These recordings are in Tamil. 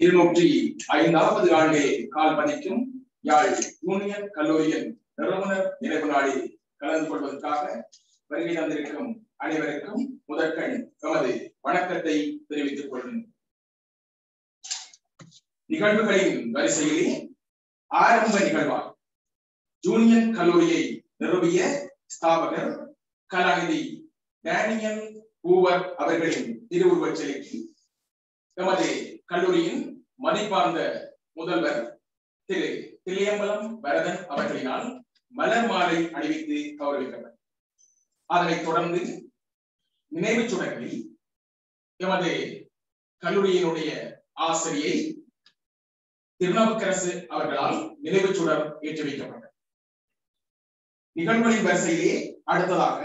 இருநூற்றி ஐந்தாவது ஆண்டே கால் பதிக்கும் யாழ் யூனியன் கல்லூரியின் நிறுவனர் நினைவு நாளில் கலந்து கொள்வதற்காக வருகை தந்திருக்கும் அனைவருக்கும் முதற்கண் எமது வணக்கத்தை தெரிவித்துக் கொள்கிறேன் நிகழ்வுகளின் வரிசையிலே ஆரம்ப நிகழ்வாக ஜூனியன் கல்லூரியை நிறுவிய ஸ்தாபகர் கலாநிதி டேனியல் பூவர் அவர்களின் திருவுருவச் சிலைக்கு எமது கல்லூரியின் மதிப்பார்ந்த முதல்வர் திரு தில்லியம்பலம் வரதன் அவர்களினால் மலர் மாலை அணிவித்து கௌரவிக்கப்பட்டார் அதனைத் தொடர்ந்து நினைவுச் சுடர்களில் எமது கல்லூரியினுடைய ஆசிரியை திருநாவுக்கரசு அவர்களால் நினைவுச் சுடர் ஏற்றி வைக்கப்பட்டது நிகழ்வுகளின் வரிசையிலே அடுத்ததாக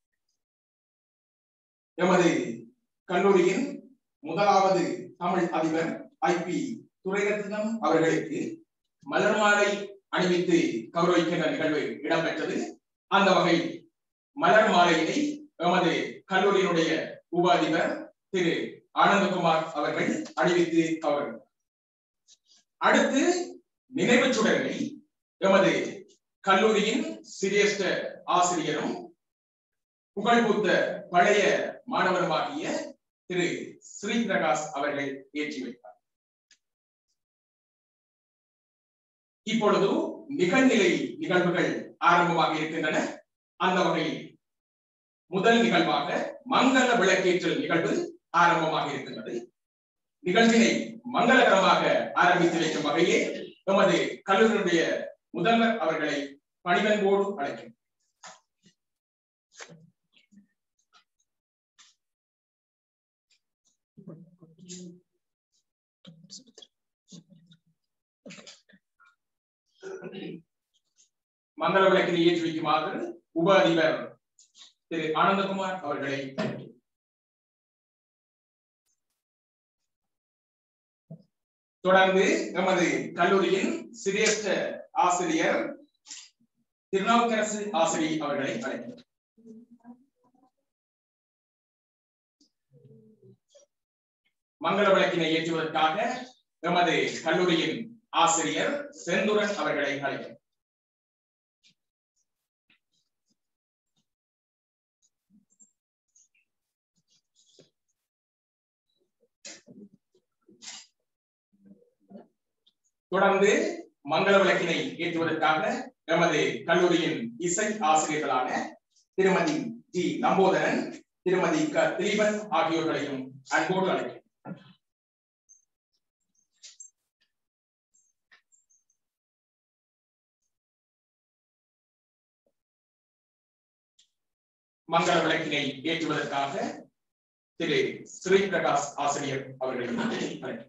எமது கல்லூரியின் முதலாவது தமிழ் அதிபர் ஐ பி துரைரத்னம் அவர்களுக்கு மலர் மாலை அணிவித்து கௌரவிக்கின்ற நிகழ்வு இடம்பெற்றது அந்த வகையில் மலர் மாலையினை எமது கல்லூரியினுடைய உப அதிபர் திரு ஆனந்தகுமார் அவர்கள் அணிவித்து கௌரவித்தார் அடுத்து நினைவு சுடர்களை எமது கல்லூரியின் சிரேஷ்ட ஆசிரியரும் புகழ்பூத்த பழைய மாணவருமாகிய திரு ஸ்ரீ பிரகாஷ் அவர்கள் ஏற்றி வைத்தார் இப்பொழுது நிகழ்நிலை நிகழ்வுகள் ஆரம்பமாக இருக்கின்றன அந்த வகையில் முதல் நிகழ்வாக மங்கள விளக்கேற்றல் நிகழ்வு ஆரம்பமாக இருக்கின்றது நிகழ்வினை மங்களகரமாக ஆரம்பித்து வைக்கும் வகையிலே எமது கல்லூரியுடைய முதல்வர் அவர்களை பணிவன்போடு அழைக்கும் மங்கள விளக்கினை ஏற்றி வைக்குமாறு உப அதிபர் திரு ஆனந்தகுமார் அவர்களை அழைக்கிறேன். தொடர்ந்து எமது கல்லூரியின் சிரேஷ்ட ஆசிரியர் திருநாவுக்கரசு ஆசிரியை அவர்களை அழைக்கிறேன் மங்கள விளக்கினை ஏற்றுவதற்காக எமது கல்லூரியின் ஆசிரியர் செந்துரன் அவர்களை அழைக்கிறேன் தொடர்ந்து மங்கள விளக்கினை ஏற்றுவதற்காக எமது கல்லூரியின் இசை ஆசிரியர்களான திருமதி ஜி நம்போதரன் திருமதி க திலீபன் ஆகியோர்களையும் அன்போடு அழைக்கிறேன் மங்கள விளக்கினை ஏற்றுவதற்காக திரு ஸ்ரீ பிரகாஷ் ஆசிரியர் அவர்களையும் அழைக்கிறேன்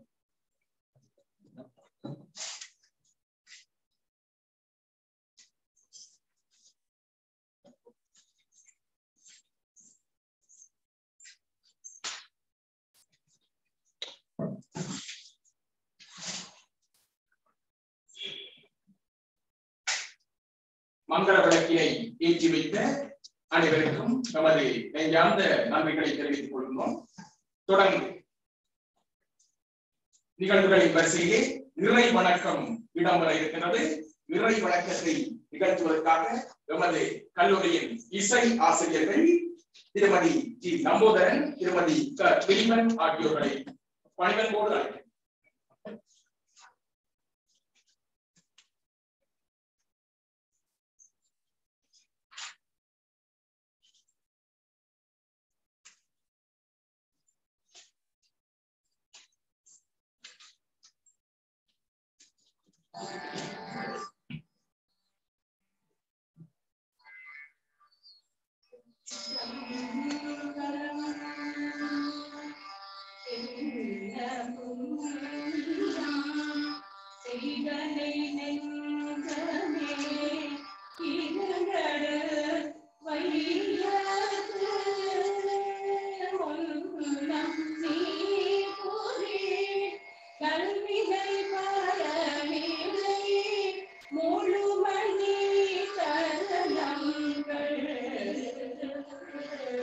மங்கள விளக்கினை ஏற்றி வைத்த அனைவருக்கும் நமது நெஞ்சார்ந்த நன்மைகளை தெரிவித்துக் கொள்கிறோம் தொடர்ந்து நிகழ்வுகளின் வரிசையிலே இறை வணக்கம் இடம்பெற இருக்கின்றது இறை வணக்கத்தை நிகழ்த்துவதற்காக எமது கல்லூரியின் இசை ஆசிரியர்கள் திருமதி ஜி நம்போதரன் திருமதி க திலீபன் ஆகியோர்களை பணிவன்போடு அழைக்கிறேன் முழுமணி கரணங்கள்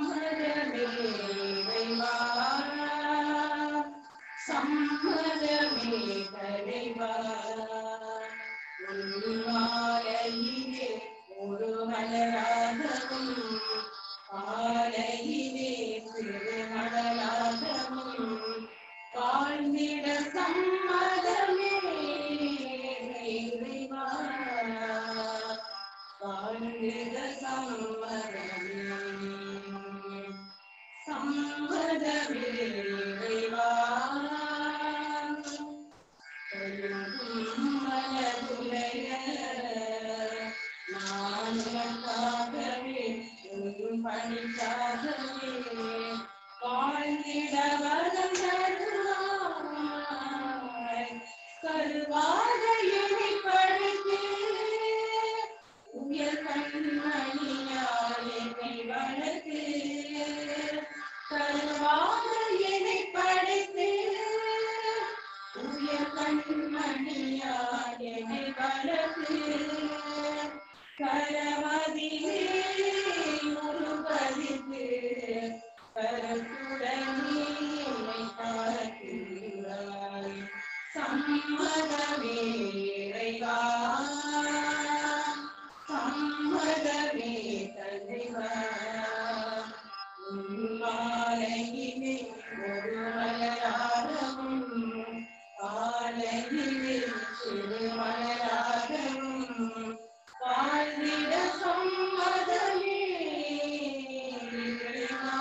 சம்மதமே இறைவா சம்மதமே தலைவா உள்மாலையிலே ஒரு மலராகவும் காலையிலே சிறு மலராகவும் வாழ்ந்திட சம்மதமே இறைவா வாழ்ந்திட சம்மதமே சம்மதமே இறைவா மனதுலைய நான் உனக்காகவே உன் பணிக்காகவே வாழ்ந்திட வரம் தருவாய் கருவாக இணைப்படுத்து உயர் கண்மணியால் என்னை வளர்த்து கருவாக இணைப்படுத்து உயர் கண்மணியால் என்னை வளர்த்து கரமதிலே உருவதித்து கரத்துடனே என்னை காக்கிறாய் சம்மதமே இறைவா சம்மதமே தலைவா உன்மாலையிலே ஒரு மலராகவும் காலையிலே சிறு மலராகவும் வாழ்ந்திட சம்மதமே இறைவா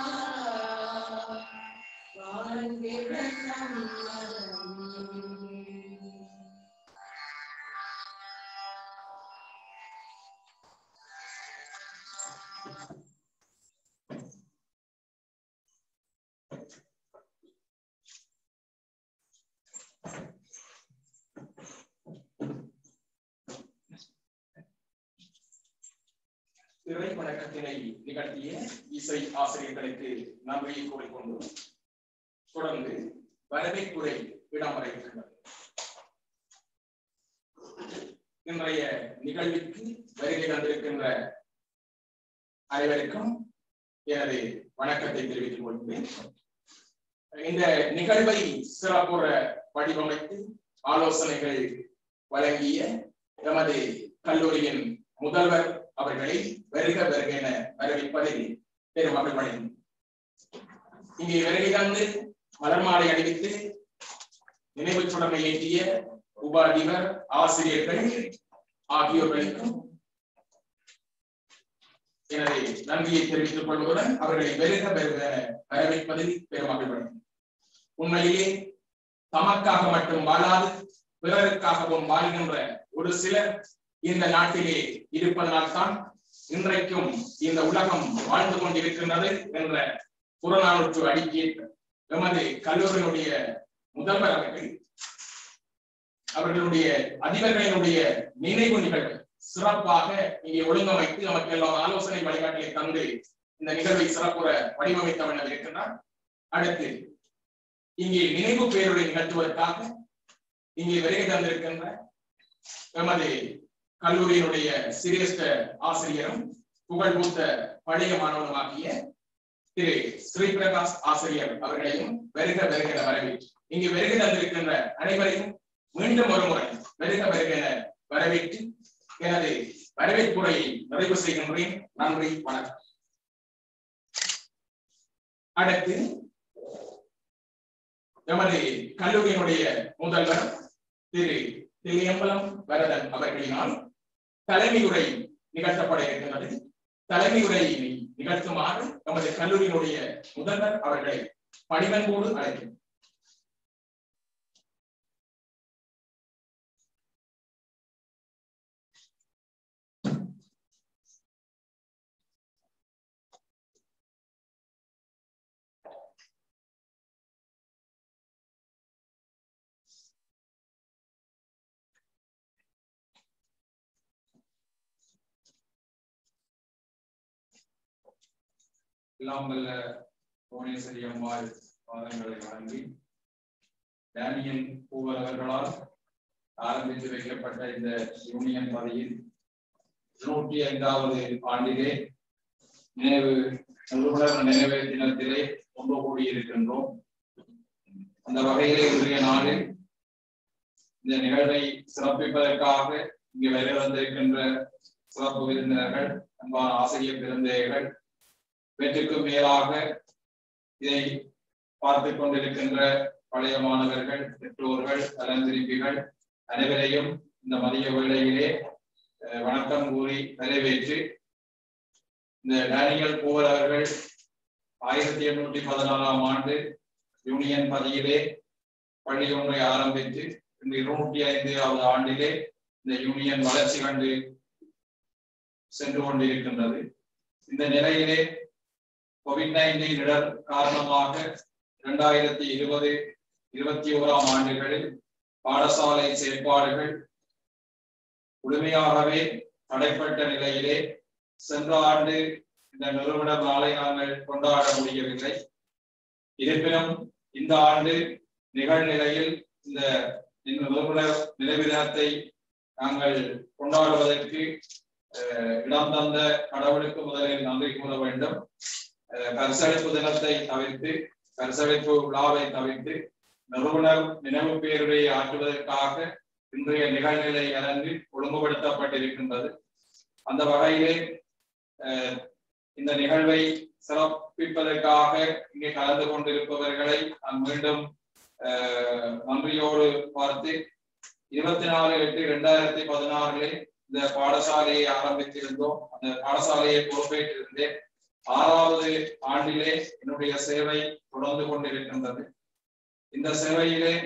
வாழ்ந்திட சம்மதமே இறை வணக்கத்தினை நிகழ்த்திய இசை ஆசிரியர்களுக்கு நன்றியை கூறிக்கொண்டு தொடர்ந்து வரவேற்புரை இடம்பெற இருக்கின்றது இன்றைய நிகழ்விற்கு வருகை தந்திருக்கின்ற அனைவருக்கும் எனது வணக்கத்தை தெரிவித்துக் கொள்கிறேன் இந்த நிகழ்வை சிறப்புற வடிவமைத்து ஆலோசனைகள் வழங்கிய எமது கல்லூரியின் முதல்வர் அவர்களை வருக வருக என வரவேற்பதில் பெரும் மகிழ்வடையும் இங்கே வருகை தந்து மலர் மாலை அணிவித்து நினைவு சுடமை ஏற்றிய உபாதிபர் ஆசிரியர்கள் ஆகியோர்களுக்கும் எனது நன்றியை தெரிவித்துக் கொள்வதுடன் அவர்களை வருக வருக என வரவேற்பதில் பெரும் மகிழ்வடையும் உண்மையிலே தமக்காக மட்டும் வாழாது பிறருக்காகவும் வாழ்கின்ற ஒரு சிலர் இந்த நாட்டிலே இருப்பதனால்தான் இன்றைக்கும் இந்த உலகம் வாழ்ந்து கொண்டிருக்கின்றது என்ற புறநானூற்று அறிக்கை எமது கல்லூரியினுடைய முதல்வர் அவர்கள் அவர்களுடைய அதிபர்களினுடைய நினைவு நிகழ்வு சிறப்பாக இங்கே ஒழுங்கமைத்து நமக்கு எல்லாம் ஆலோசனை வழிகாட்டலை தந்து இந்த நிகழ்வை சிறப்புற வடிவமைத்த வண்ணம் இருக்கின்றார் அடுத்து இங்கே நினைவு பேருரை நிகழ்த்துவதற்காக இங்கே வருகை தந்திருக்கின்ற எமது கல்லூரியினுடைய சிரேஷ்ட ஆசிரியரும் புகழ்பூத்த பழைய மாணவனுமாகிய திரு ஸ்ரீபிரகாஷ் ஆசிரியர் அவர்களையும் வருக வருக என வரவேற்று இங்கு வருகை தந்திருக்கின்ற அனைவரையும் மீண்டும் ஒரு முறை வருக வருக என வரவேற்று எனது வரவேற்புரையை நிறைவு செய்கின்றேன் நன்றி வணக்கம் அடுத்து எமது கல்லூரியினுடைய முதல்வர் திரு தில்லியம்பலம் வரதன் அவர்களினால் தலைமை உரை நிகழ்த்தப்பட இருக்கின்றது தலைமை உரையை நிகழ்த்துமாறு நமது கல்லூரியினுடைய முதல்வர் அவர்களை பணிவன்போடு அழைக்கிறேன் எல்லாம் வல்ல புவனேஸ்வரி அம்மாள் பாதங்களை வழங்கி டேனியல் பூவர் அவர்களால் ஆரம்பித்து வைக்கப்பட்ட இந்த யூனியன் பதவியில் நூற்றி ஐந்தாவது ஆண்டிலே நினைவு நிறுவனர் நினைவு தினத்திலே ஒன்று கூடியிருக்கின்றோம் அந்த வகையிலே இன்றைய நாளில் இந்த நிகழ்வை சிறப்பிப்பதற்காக இங்கு வருகை வந்திருக்கின்ற சிறப்பு விருந்தினர்கள் அன்பான ஆசிரியர் பெருந்தேகள் இவற்றுக்கும் மேலாக இதை பார்த்துக் கொண்டிருக்கின்ற பழைய மாணவர்கள் பெற்றோர்கள் அலந்திருப்பிகள் அனைவரையும் இந்த மதிய வேளையிலே அஹ், வணக்கம் கூறி வரவேற்று இந்த டேனியல் பூவர் அவர்கள் ஆயிரத்தி எண்ணூற்றி பதினாறாம் ஆண்டு யூனியன் பதியிலே பள்ளி ஒன்றை ஆரம்பித்து இன்று இருநூற்றி ஐந்தாவது ஆண்டிலே இந்த யூனியன் வளர்ச்சி கண்டு சென்று கொண்டிருக்கின்றது இந்த நிலையிலே கோவிட் நைன்டீன் இடர் காரணமாக இரண்டாயிரத்தி இருபது இருபத்தி ஓராம் ஆண்டுகளில் பாடசாலை செயற்பாடுகள் முழுமையாகவே தடைப்பட்ட நிலையிலே சென்ற ஆண்டு இந்த நிறுவன நாளை நாங்கள் கொண்டாட முடியவில்லை இருப்பினும் இந்த ஆண்டு நிகழ்நிலையில் இந்த இந்த நிறுவனர் நினைவு தினத்தை நாங்கள் கொண்டாடுவதற்கு அஹ், இடம் தந்த கடவுளுக்கு முதலில் நன்றி கூற வேண்டும் அஹ், கரிசளிப்பு தினத்தை தவிர்த்து கரிசளிப்பு விழாவை தவிர்த்து நிறுவனர் நினைவு பேருரையை ஆற்றுவதற்காக இன்றைய நிகழ்நிலை அரங்கு ஒழுங்குபடுத்தப்பட்டிருக்கின்றது அந்த வகையிலே அஹ், இந்த நிகழ்வை சிறப்பிப்பதற்காக இங்கே கலந்து கொண்டிருப்பவர்களை நான் மீண்டும் அஹ், நன்றியோடு பார்த்து இருபத்தி நாலு எட்டு இரண்டாயிரத்தி பதினாறிலே இந்த பாடசாலையை ஆரம்பித்திருந்தோம் அந்த பாடசாலையை பொறுப்பேற்றிருந்தேன் ஆறாவது ஆண்டிலே என்னுடைய சேவை தொடர்ந்து கொண்டிருக்கின்றது இந்த சேவையிலே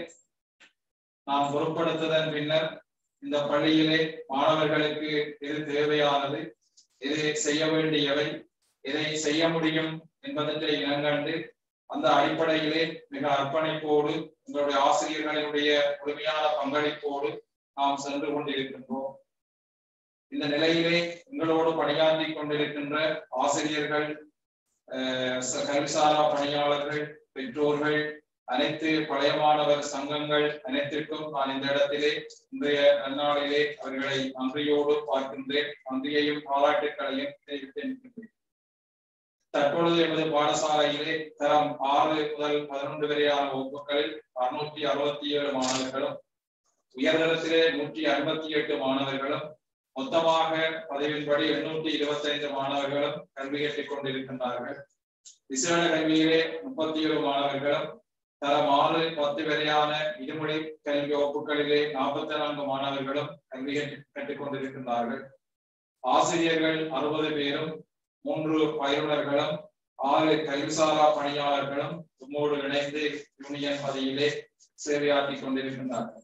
நாம் பொருட்படுத்துவதன் பின்னர் இந்த பள்ளியிலே மாணவர்களுக்கு எது தேவையானது எது செய்ய வேண்டியவை எதை செய்ய முடியும் என்பதற்றை இனங்கண்டு அந்த அடிப்படையிலே மிக அர்ப்பணிப்போடு உங்களுடைய ஆசிரியர்களுடைய முழுமையான பங்களிப்போடு நாம் சென்று கொண்டிருக்கின்றோம் இந்த நிலையிலே உங்களோடு பணியாற்றி கொண்டிருக்கின்ற ஆசிரியர்கள் அஹ், ச- கல்விசாரா பணியாளர்கள் பெற்றோர்கள் அனைத்து பழைய மாணவர் சங்கங்கள் அனைத்திற்கும் நான் இந்த இடத்திலே இன்றைய நன்னாளிலே அவர்களை நன்றியோடு பார்க்கின்றேன் நன்றியையும் பாராட்டுக்களையும் தெரிவித்து நிற்கின்றேன் தற்பொழுது எமது பாடசாலையிலே தரம் ஆறு முதல் பதினொன்று வரையான வகுப்புகளில் அறுநூற்றி அறுபத்தி ஏழு மாணவர்களும் உயர்தரத்திலே நூற்றி ஐம்பத்தி எட்டு மாணவர்களும் மொத்தமாக பதிவின்படி எண்ணூற்றி இருபத்தி ஐந்து மாணவர்களும் கல்வி கற்றுக் கொண்டிருக்கின்றார்கள் விசேட கல்வியிலே முப்பத்தி ஏழு மாணவர்களும் தரம் ஆறு பத்து வரையான இருமொழி கல்வி வகுப்புகளிலே நாற்பத்தி நான்கு மாணவர்களும் கல்வி கற்று- கற்றுக் கொண்டிருக்கின்றார்கள் ஆசிரியர்கள் அறுபது பேரும் மூன்று பயிலுனர்களும் ஆறு கல்விசாரா பணியாளர்களும் உம்மோடு இணைந்து யூனியன் பதியிலே சேவையாற்றிக் கொண்டிருக்கின்றார்கள்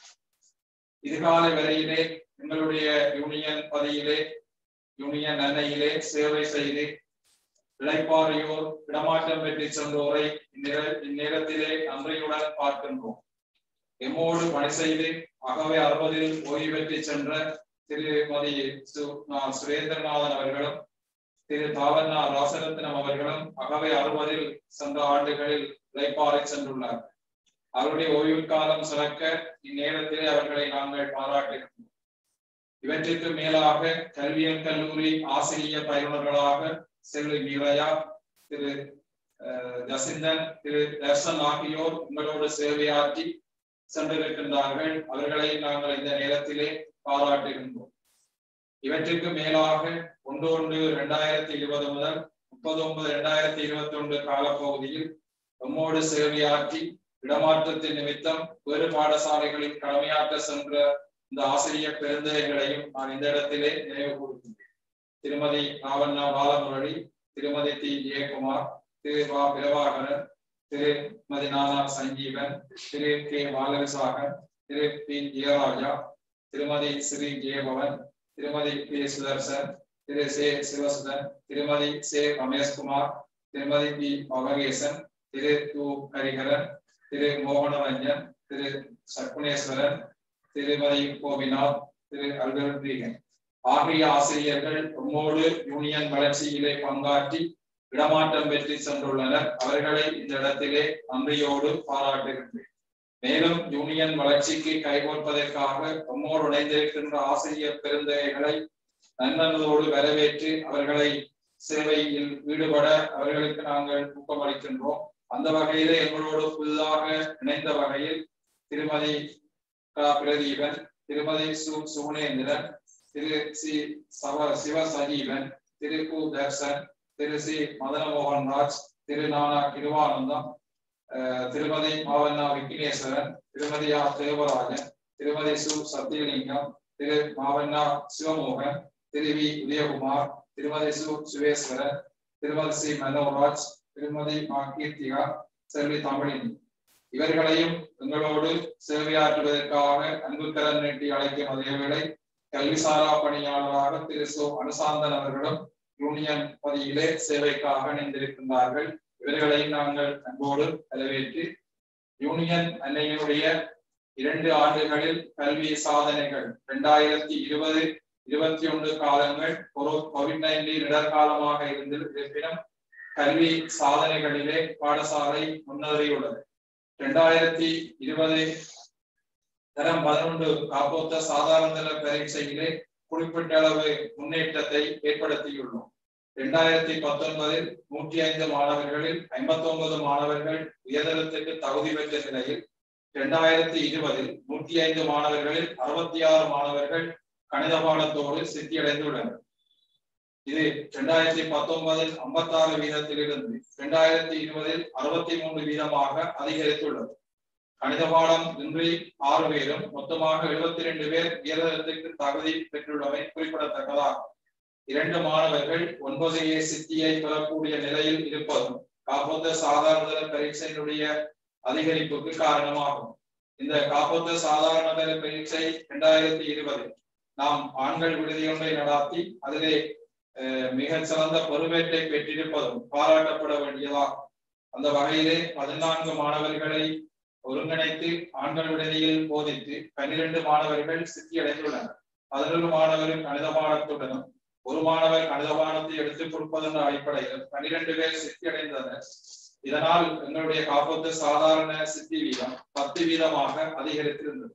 இதுகாலை வரையிலே எங்களுடைய யூனியன் பதியிலே யூனியன் அன்னையிலே சேவை செய்து இளைப்பாறையோர் இடமாற்றம் பெற்று சென்றோரை இந்நேர- இந்நேரத்திலே நன்றியுடன் பார்க்கின்றோம் எம்மோடு பணி செய்து அகவே அறுபதில் ஓய்வு பெற்று சென்ற திருமதி சு- நா- சுரேந்திரநாதன் அவர்களும் திரு தாவண்ணா ராசரத்னம் அவர்களும் அகவை அறுபதில் சென்ற ஆண்டுகளில் இளைப்பாறை சென்றுள்ளார் அவருடைய ஓய்வு காலம் சிறக்க இந்நேரத்திலே அவர்களை நாங்கள் பாராட்டுகின்றோம் இவற்றிற்கு மேலாக கல்வியல் கல்லூரி ஆசிரியர் பயிலுனர்களாக செல்வி மீரையா திரு அஹ், ஜசிந்தன் திரு தர்சன் ஆகியோர் உங்களோடு சேவையாற்றி சென்றிருக்கின்றார்கள் அவர்களை நாங்கள் இந்த நேரத்திலே பாராட்டுகின்றோம் இவற்றுக்கு மேலாக ஒன்று ஒன்று இரண்டாயிரத்தி இருபது முதல் முப்பது ஒன்பது இரண்டாயிரத்தி இருபத்தி ஒன்று காலப்பகுதியில் நம்மோடு சேவையாற்றி இடமாற்றத்தின் நிமித்தம் வேறு பாடசாலைகளில் கடமையாற்ற சென்ற இந்த ஆசிரியர் பெருந்தகைகளையும் நான் இந்த இடத்திலே நினைவு கூறுகின்றேன் திருமதி ராவண்ணா பாலமுரளி திருமதி டி ஜெயக்குமார் திரு வா பிரபாகரன் திருமதி நானா சஞ்சீவன் திரு கே பாலவிசாகன் திரு பி ஜெயராஜா திருமதி ஸ்ரீ ஜெயபவன் திருமதி பி சுதர்சன் திரு சே சிவசுதன் திருமதி சே ரமேஷ்குமார் திருமதி பி பவகேசன் திரு து ஹரிஹரன் திரு மோகனரஞ்சன் திரு சக்குனேஸ்வரன் திருமதி கோபிநாத் திரு அல்வர்தீகன் ஆகிய ஆசிரியர்கள் உம்மோடு யூனியன் வளர்ச்சியிலே பங்காற்றி இடமாற்றம் பெற்று சென்றுள்ளனர் அவர்களை இந்த இடத்திலே நன்றியோடு பாராட்டுகின்றேன் மேலும் யூனியன் வளர்ச்சிக்கு கைகோர்ப்பதற்காக உம்மோடு இணைந்திருக்கின்ற ஆசிரியர் பெருந்தகைகளை நன்னதோடு வரவேற்று அவர்களை சேவையில் ஈடுபட அவர்களுக்கு நாங்கள் ஊக்கமளிக்கின்றோம் அந்த வகையிலே எங்களோடு புதிதாக இணைந்த வகையில் திருமதி க பிரதீபன் திருமதி சு சுகுணேந்திரன் திரு சி சவ சிவ சஜீவன் திரு கு தர்சன் திரு சி மதனமோகன் ராஜ் திரு நானா கிருவானந்தம் அஹ், திருமதி மாவண்ணா விக்னேஸ்வரன் திருமதி ஆ தேவராஜன் திருமதி சு சத்தியலிங்கம் திரு மாவண்ணா சிவமோகன் திரு வி உதயகுமார் திருமதி சு சுவேஸ்வரன் திருமதி சி மனோராஜ் திருமதி மா கீர்த்திகா செல்வி தமிழினி இவர்களையும் எங்களோடு சேவையாற்றுவதற்காக அன்பு கரம் நீட்டி அழைக்கும் அதேவேளை கல்விசாரா பணியாளராக திரு சு அனுசாந்தன் அவர்களும் யூனியன் பதியிலே சேவைக்காக இணைந்திருக்கின்றார்கள் இவர்களையும் நாங்கள் அன்போடு வரவேற்று யூனியன் அன்னையினுடைய இரண்டு ஆண்டுகளில் கல்வி சாதனைகள் இரண்டாயிரத்தி இருபது இருபத்தி ஒன்று காலங்கள் கோவிட் நைன்டீன் இடர்காலமாக இருந்து இருப்பினும் கல்வி சாதனைகளிலே பாடசாலை முன்னேறியுள்ளது இரண்டாயிரத்தி இருபது தரம் பதினொன்று காப்போத்த சாதாரண பரீட்சையிலே குறிப்பிட்ட அளவு முன்னேற்றத்தை ஏற்படுத்தியுள்ளோம் இரண்டாயிரத்தி பத்தொன்பதில் நூற்றி ஐந்து மாணவர்களில் ஐம்பத்தி ஒன்பது மாணவர்கள் உயர்தரத்துக்கு தகுதி பெற்ற நிலையில் இரண்டாயிரத்தி இருபதில் நூற்றி ஐந்து மாணவர்களில் அறுபத்தி ஆறு மாணவர்கள் கணித பாடத்தோடு சித்தியடைந்துள்ளனர் இது இரண்டாயிரத்தி பத்தொன்பதில் ஐம்பத்தாறு வீதத்திலிருந்து இரண்டாயிரத்தி இருபதில் அறுபத்தி மூன்று வீதமாக அதிகரித்துள்ளது கணித பாடம் இன்றி ஆறு பேரும் மொத்தமாக எழுபத்தி ரெண்டு பேர் உயர்தரத்துக்கு தகுதி பெற்றுள்ளமை குறிப்பிடத்தக்கதாகும் இரண்டு மாணவர்கள் ஒன்பது ஏ சித்தியை பெறக்கூடிய நிலையில் இருப்பதும் காப்போத்த சாதாரண பரீட்சையினுடைய அதிகரிப்புக்கு காரணமாகும் இந்த காப்போத்த சாதாரண பரீட்சை இரண்டாயிரத்தி இருபது நாம் ஆண்கள் விடுதியொன்றை நடாத்தி அதிலே அஹ், மிகச் சிறந்த பொறுப்பேற்றை பெற்றிருப்பதும் பாராட்டப்பட வேண்டியதாகும் அந்த வகையிலே பதினான்கு மாணவர்களை ஒருங்கிணைத்து ஆண்கள் விடுதியில் போதித்து பன்னிரண்டு மாணவர்கள் சித்தியடைந்துள்ளனர் பதினொரு மாணவர்கள் கணித பாடத்துடனும் ஒரு மாணவர் கணித பாடத்தை எடுத்துக் கொடுப்பதென்ற அடிப்படையில் பன்னிரண்டு பேர் சித்தியடைந்தனர் இதனால் எங்களுடைய காப்போத்து சாதாரண சித்தி வீதம் பத்து வீதமாக அதிகரித்திருந்தது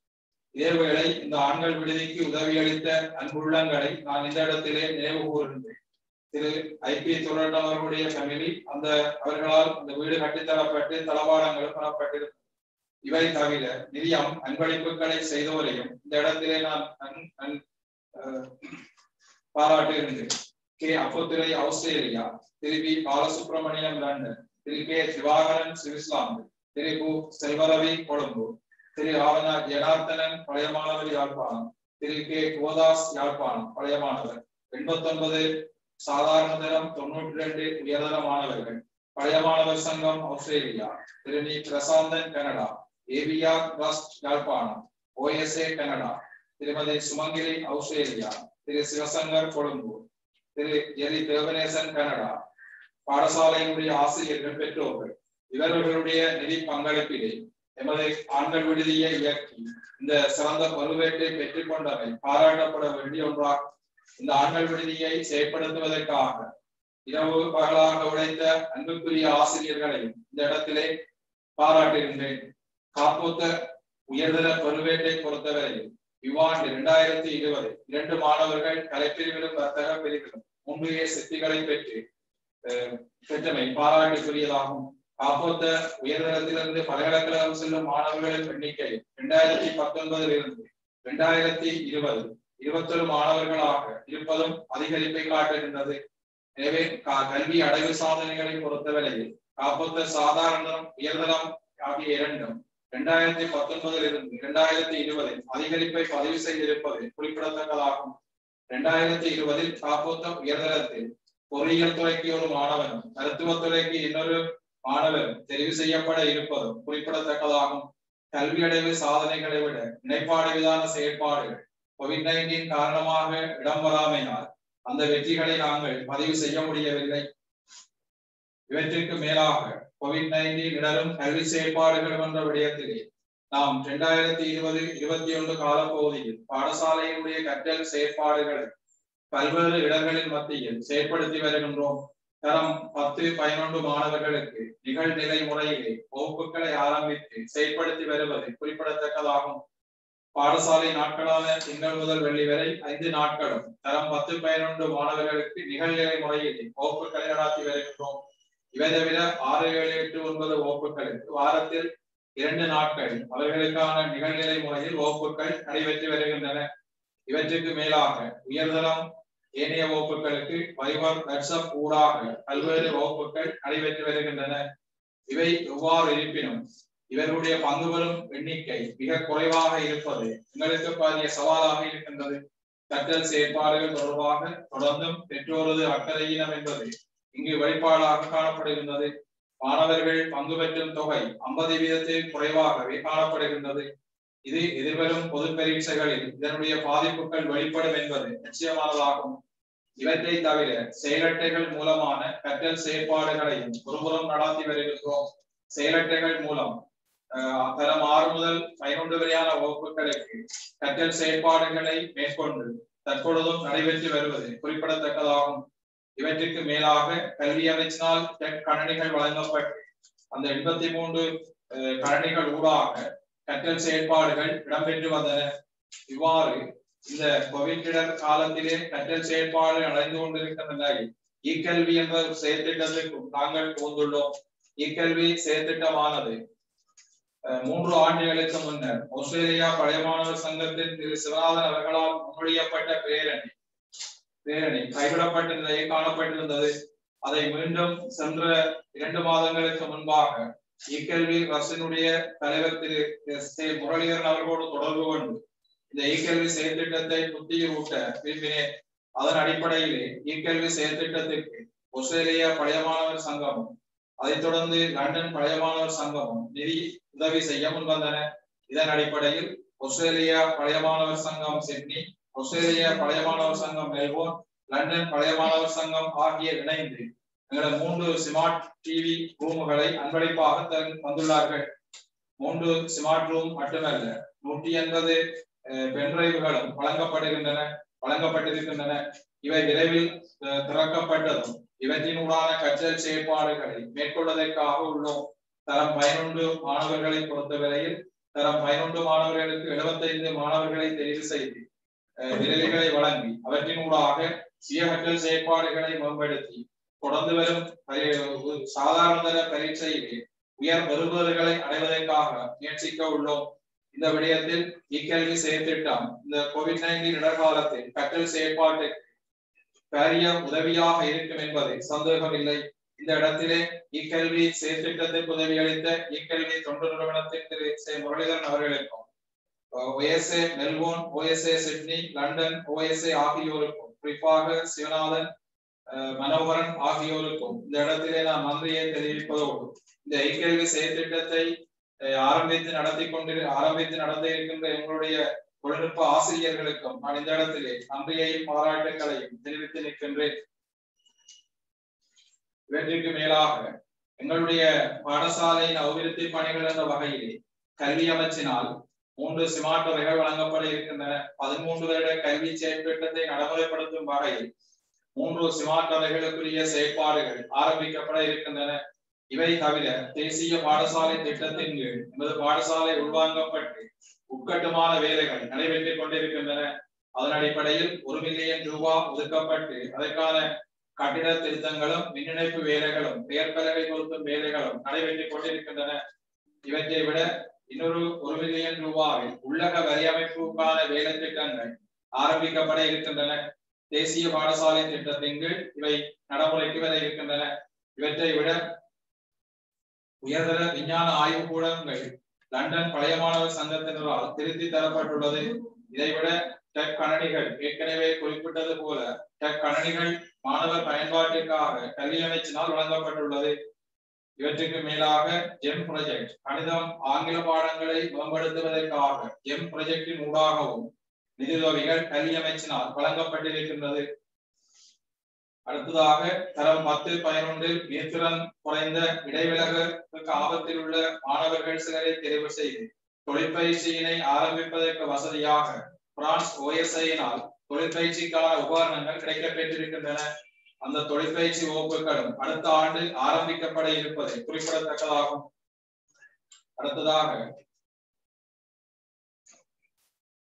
இதேவேளை இந்த ஆண்கள் விடுதிக்கு உதவியளித்த அன்புள்ளங்களை நான் இந்த இடத்திலே நினைவு கூறுகின்றேன் திரு ஐ பி துரன் அவர்களுடைய ஃபேமிலி அந்த அவர்களால் அந்த வீடு கட்டித்தரப்பட்டு தளவாடங்களும் பெறப்பட்டிருந்தது இவை தவிர நிதியம் அன்பளிப்புகளை செய்தவரையும் இந்த இடத்திலே நான் அன்- அன்- அஹ், பாராட்டுகின்றேன் கே அப்புத்துறை ஆஸ்திரேலியா திரு பி பாலசுப்ரமணியம் லண்டன் திரு கே திவாகரன் சுவிட்சர்லாந்து திரு கு செல்வரவி கொழும்பு திரு ஆவணா ஜனார்த்தனன் பழைய மாணவர் யாழ்ப்பாணம் திரு கே கோதாஸ் யாழ்ப்பாணம் பழைய மாணவர் எண்பத்தி ஒன்பது சாதாரண தரம் தொண்ணூற்றி ரெண்டு உயர்தர மாணவர்கள் பழைய மாணவர் சங்கம் ஆஸ்திரேலியா திரு நி Prasanthan Canada AVR trust Yazhpanam OSA Canada திருமதி சுமங்கிரி ஆஸ்திரேலியா திரு சிவசங்கர் கொழும்பு திரு எரி தேவநேசன் கனடா பாடசாலையினுடைய ஆசிரியர்கள் பெற்றோர்கள் இவர்களுடைய நிதி பங்களிப்பிலே எமது ஆண்கள் விடுதியை இயக்கி இந்த சிறந்த பருவேட்டை பெற்றுக் கொண்டவை பாராட்டப்பட வேண்டிய ஒன்றாகும் இந்த ஆண்கள் விடுதியை செயற்படுத்துவதற்காக இரவு பகலாக உழைத்த அன்புக்குரிய ஆசிரியர்களையும் இந்த இடத்திலே பாராட்டுகின்றேன் காப்போத்த உயர்தர பருவேட்டை பொறுத்தவரையில் இவ்வாண்டு இரண்டாயிரத்தி இருபது இரண்டு மாணவர்கள் கலைப்பிரிவிலும் வர்த்தக பிரிவிலும் முன்பே சித்திகளை பெற்று அஹ், பெற்றமை பாராட்டுக்குரியதாகும் காப்போத்த உயர்தரத்திலிருந்து பல்கலைக்கழகம் செல்லும் மாணவர்களின் எண்ணிக்கை இரண்டாயிரத்தி பத்தொன்பதில் இருந்து இரண்டாயிரத்தி இருபது இருபத்தொரு மாணவர்களாக இருப்பதும் அதிகரிப்பை காட்டுகின்றது எனவே க- கல்வி அடைவு சாதனைகளை பொறுத்தவரையில் காப்போத்த சாதாரணம் உயர்தரம் ஆகிய இரண்டும் இரண்டாயிரத்தி பத்தொன்பதில் இருந்து இரண்டாயிரத்தி இருபதில் அதிகரிப்பை பதிவு செய்திருப்பது குறிப்பிடத்தக்கதாகும் இரண்டாயிரத்தி இருபதில் காப்போத்த உயர்தரத்தில் பொறியியல் துறைக்கு ஒரு மாணவனும் மருத்துவத் துறைக்கு இன்னொரு மாணவரும் தெரிவு செய்யப்பட இருப்பதும் குறிப்பிடத்தக்கதாகும் கல்வி அடைவு சாதனைகளை விட இணைப்பாடு விதான செயற்பாடுகள் கோவிட் நைன்டீன் காரணமாக இடம் வராமையால் அந்த வெற்றிகளை நாங்கள் பதிவு செய்ய முடியவில்லை இவற்றிற்கு மேலாக கோவிட் நைன்டீன் இடரும் கல்வி செயற்பாடுகள் என்ற விடயத்திலே நாம் இரண்டாயிரத்தி இருபது இருபத்தி ஒன்று காலப்பகுதியில் பாடசாலையினுடைய கற்றல் செயற்பாடுகளை பல்வேறு இடர்களின் மத்தியில் செயற்படுத்தி வருகின்றோம் தரம் பத்து பதினொன்று மாணவர்களுக்கு நிகழ்நிலை முறையிலே வகுப்புகளை ஆரம்பித்து செயற்படுத்தி வருவது குறிப்பிடத்தக்கதாகும் பாடசாலை நாட்களான திங்கள் முதல் வெள்ளி வரை ஐந்து நாட்களும் தரம் பத்து பதினொன்று மாணவர்களுக்கு நிகழ்நிலை முறையில் வகுப்புகளை நடாத்தி வருகின்றோம் இவை தவிர ஆறு ஏழு எட்டு ஒன்பது வகுப்புகளுக்கு வாரத்தில் இரண்டு நாட்கள் அவர்களுக்கான நிகழ்நிலை முறையில் வகுப்புகள் நடைபெற்று வருகின்றன இவற்றுக்கு மேலாக உயர்தரம் ஏனைய வகுப்புகளுக்கு வைபர் வாட்ஸ்அப் ஊடாக பல்வேறு வகுப்புகள் நடைபெற்று வருகின்றன இவை எவ்வாறு இருப்பினும் இவர்களுடைய பங்கு பெறும் எண்ணிக்கை மிக குறைவாக இருப்பது எங்களுக்கு பாரிய சவாலாக இருக்கின்றது கற்றல் செயற்பாடுகள் தொடர்பாக தொடர்ந்தும் பெற்றோரது அக்கறையினம் என்பது இங்கு வெளிப்பாடாக காணப்படுகின்றது மாணவர்கள் பங்கு பெற்றும் தொகை ஐம்பது வீதத்தில் குறைவாகவே காணப்படுகின்றது இது எதிர்வரும் பொது பரீட்சைகளில் இதனுடைய பாதிப்புகள் வெளிப்படும் என்பது நிச்சயமானதாகும் இவற்றை தவிர செயலட்டைகள் மூலமான கற்றல் செயற்பாடுகளையும் ஒருபுறம் நடத்தி வருகின்றோம் செயலட்டைகள் மூலம் அஹ், தரம் ஆறு முதல் பதினொன்று வரையான வகுப்புகளுக்கு கற்றல் செயற்பாடுகளை மேற்கொண்டு தற்பொழுதும் நடைபெற்று வருவது குறிப்பிடத்தக்கதாகும் இவற்றுக்கு மேலாக கல்வி அமைச்சினால் டெக் கணனிகள் வழங்கப்பட்டு அந்த எண்பத்தி மூன்று அஹ், கணனிகள் ஊடாக கற்றல் செயற்பாடுகள் இடம்பெற்று வந்தன இவ்வாறு இந்த கோவிட் இடர் காலத்திலே கற்றல் செயற்பாடு நடந்து கொண்டிருக்கின்ற நிலையில் இக்கல்வி என்ற ஒரு செயற்திட்டத்திற்கும் நாங்கள் புகுந்துள்ளோம் இக்கல்வி செயற்திட்டமானது அஹ், மூன்று ஆண்டுகளுக்கு முன்னர் ஆஸ்திரேலியா பழைய மாணவர் சங்கத்தின் திரு சிவநாதன் அவர்களால் முன்மொழியப்பட்ட பேரணி பேரணி கைவிடப்பட்ட நிலையில் காணப்பட்டிருந்தது அதை மீண்டும் சென்ற இரண்டு மாதங்களுக்கு முன்பாக இக்கல்வி அரசினுடைய தலைவர் திரு எஸ் ஏ முரளிதரன் அவர்களோடு தொடர்பு கொண்டு இந்த இக்கல்வி செயற்திட்டத்தை புத்தியூட்ட விரும்பினேன் அதன் அடிப்படையிலே இக்கல்வி செயற்திட்டத்திற்கு ஆஸ்திரேலியா பழைய மாணவர் சங்கமும் அதைத் தொடர்ந்து லண்டன் பழைய மாணவர் சங்கமும் நிதி உதவி செய்ய முன்வந்தன இதன் அடிப்படையில் ஆஸ்திரேலியா பழைய மாணவர் சங்கம் சிட்னி ஆஸ்திரேலியா பழைய மாணவர் சங்கம் மெல்போர்ன் லண்டன் பழைய மாணவர் சங்கம் ஆகிய இணைந்து எங்களோட மூன்று ஸ்மார்ட் டிவி ரூமுகளை அன்பளிப்பாக தந்து- தந்துள்ளார்கள் மூன்று ஸ்மார்ட் ரூம் மட்டுமல்ல நூற்றி எண்பது பென்டிரைவுகளும் வழங்கப்படுகின்றன வழங்கப்பட்டிருக்கின்றன இவை விரைவில் அஹ், திறக்கப்பட்டதும் இவற்றினூடான கற்றல் செயற்பாடுகளை மேற்கொள்வதற்காக உள்ளோம் தரம் பதினொன்று மாணவர்களை பொறுத்தவரையில் தரம் பதினொன்று மாணவர்களுக்கு எழுபத்தைந்து மாணவர்களை தெரிவு செய்து அஹ், விரலிகளை வழங்கி அவற்றினூடாக சுய கற்றல் செயற்பாடுகளை மேம்படுத்தி தொடர்ந்து வரும் பரி- ஒரு சாதாரண தர பரீட்சையிலே உயர் பெறுபவர்களை அடைவதற்காக முயற்சிக்க உள்ளோம் இந்த விடயத்தில் இக்கல்வி செயற்திட்டம் இந்த கோவிட் நைன்டீன் இடர்காலத்தில் கற்றல் செயற்பாட்டுக்கு பாரிய உதவியாக இருக்கும் என்பது சந்தேகமில்லை இந்த இடத்திலே இக்கல்வி செயற்திட்டத்திற்கு உதவியளித்த இக்கல்வி தொண்டு நிறுவனத்தின் திரு சே முரளிதரன் அவர்களுக்கும் OSA Melbourne OSA Sydney London OSA ஆகியோருக்கும் குறிப்பாக சிவநாதன் அஹ், மனோகரன் ஆகியோருக்கும் இந்த இடத்திலே நான் நன்றியை தெரிவிப்பதோடு இந்த இக்கல்வி செயற்திட்டத்தை அஹ், ஆரம்பித்து நடத்தி கொண்டு ஆரம்பித்து நடந்த இருக்கின்ற எங்களுடைய தொழில்நுட்ப ஆசிரியர்களுக்கும் நான் இந்த இடத்திலே நன்றியையும் பாராட்டுகளையும் தெரிவித்து நிற்கின்றேன் இவற்றிற்கு மேலாக எங்களுடைய பாடசாலையின் அபிவிருத்தி பணிகள் என்ற வகையிலே கல்வி அமைச்சினால் மூன்று ஸ்மார்ட் வகைகள் வழங்கப்பட இருக்கின்றன பதிமூன்று வருட கல்வி செயற்திட்டத்தை நடைமுறைப்படுத்தும் வகையில் மூன்று ஸ்மார்ட் வகைகளுக்குரிய செயற்பாடுகள் ஆரம்பிக்கப்பட இருக்கின்றன இவை தவிர தேசிய பாடசாலை திட்டத்தின் கீழ் எமது பாடசாலை உள்வாங்கப்பட்டு உட்கட்டுமான வேலைகள் நடைபெற்றுக் கொண்டிருக்கின்றன அதன் அடிப்படையில் ஒரு மில்லியன் ரூபாய் ஒதுக்கப்பட்டு அதற்கான கட்டிட திருத்தங்களும் மின் இணைப்பு வேலைகளும் பெயர் பலகை பொருத்தும் வேலைகளும் நடைபெற்றுக் கொண்டிருக்கின்றன இவற்றை விட இன்னொரு ஒரு மில்லியன் ரூபாயில் உள்ளக வரியமைப்புக்கான வேலை திட்டங்கள் ஆரம்பிக்கப்பட இருக்கின்றன தேசிய பாடசாலை திட்டத்தின் கீழ் இவை நடைமுறைக்கு வர இருக்கின்றன இவற்றை விட உயர்தர விஞ்ஞான ஆய்வு கூடங்கள் லண்டன் பழைய மாணவர் சங்கத்தினரால் திருத்தி தரப்பட்டுள்ளது இதைவிட டெக் கணனிகள் ஏற்கனவே குறிப்பிட்டது போல டெக் கணனிகள் மாணவர் பயன்பாட்டிற்காக கல்வி அமைச்சினால் வழங்கப்பட்டுள்ளது இவற்றுக்கு மேலாக ஜெம் ப்ராஜெக்ட் கணிதம் ஆங்கில பாடங்களை மேம்படுத்துவதற்காக ஜெம் ப்ராஜெக்டின் ஊடாகவும் நிதியுதவிகள் கல்வி அமைச்சினால் வழங்கப்பட்டிருக்கின்றது அடுத்ததாக தரம் பத்து பதினொன்றில் மீத்திறன் குறைந்த இடைவிலகுக்கு ஆபத்தில் உள்ள மாணவர்கள் சிலரை தெரிவு செய்து தொழிற்பயிற்சியினை ஆரம்பிப்பதற்கு வசதியாக பிரான்ஸ் ஓஎஸ்ஐயினால் தொழிற்பயிற்சிக்கான உபகரணங்கள் கிடைக்கப் பெற்றிருக்கின்றன அந்த தொழிற்பயிற்சி வகுப்புகளும் அடுத்த ஆண்டு ஆரம்பிக்கப்பட இருப்பது குறிப்பிடத்தக்கதாகும் அடுத்ததாக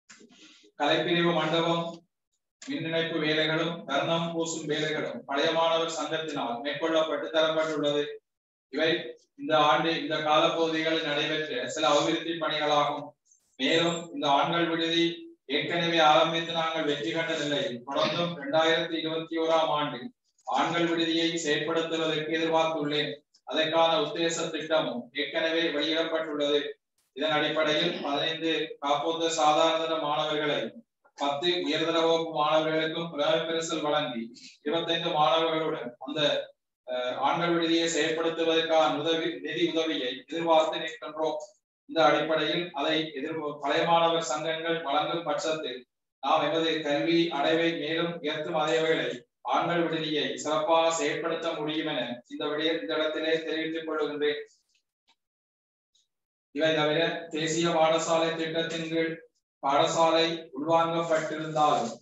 கலைப்பிரிவு மண்டபம் மின் இணைப்பு வேலைகளும் வர்ணம் பூசும் வேலைகளும் பழைய மாணவர் சங்கத்தினால் மேற்கொள்ளப்பட்டு தரப்பட்டுள்ளது இவை இந்த ஆண்டு இந்த காலப்பகுதிகளில் நடைபெற்ற சில அபிவிருத்தி பணிகளாகும் மேலும் இந்த ஆண்கள் விடுதி ஏற்கனவே ஆரம்பித்து நாங்கள் வெற்றி கண்ட நிலையில் தொடர்ந்தும் இரண்டாயிரத்தி இருபத்தி ஓராம் ஆண்டு ஆண்கள் விடுதியை செயற்படுத்துவதற்கு எதிர்பார்த்துள்ளேன் அதற்கான உத்தேச திட்டமும் ஏற்கனவே வெளியிடப்பட்டுள்ளது இதன் அடிப்படையில் பதினைந்து காப்போத்த சாதாரண மாணவர்களை பத்து உயர்தர வகுப்பு மாணவர்களுக்கும் பரிசல் வழங்கி இருபத்தைந்து மாணவர்களுடன் அந்த அஹ், ஆண்கள் விடுதியை செயற்படுத்துவதற்கான உதவி நிதி உதவியை எதிர்பார்த்து நிற்கின்றோம் இந்த அடிப்படையில் அதை எதிர் பழைய மாணவர் சங்கங்கள் வழங்கும் பட்சத்தில் நாம் எமது கல்வி அடைவை மேலும் உயர்த்தும் அதே வேளை ஆண்கள் விடுதியை சிறப்பாக செயற்படுத்த முடியும் என இந்த விடய இந்த இடத்திலே தெரிவித்துக் கொள்கின்றேன் இவை தவிர தேசிய பாடசாலை திட்டத்தின் கீழ் பாடசாலை உள்வாங்கப்பட்டிருந்தாலும்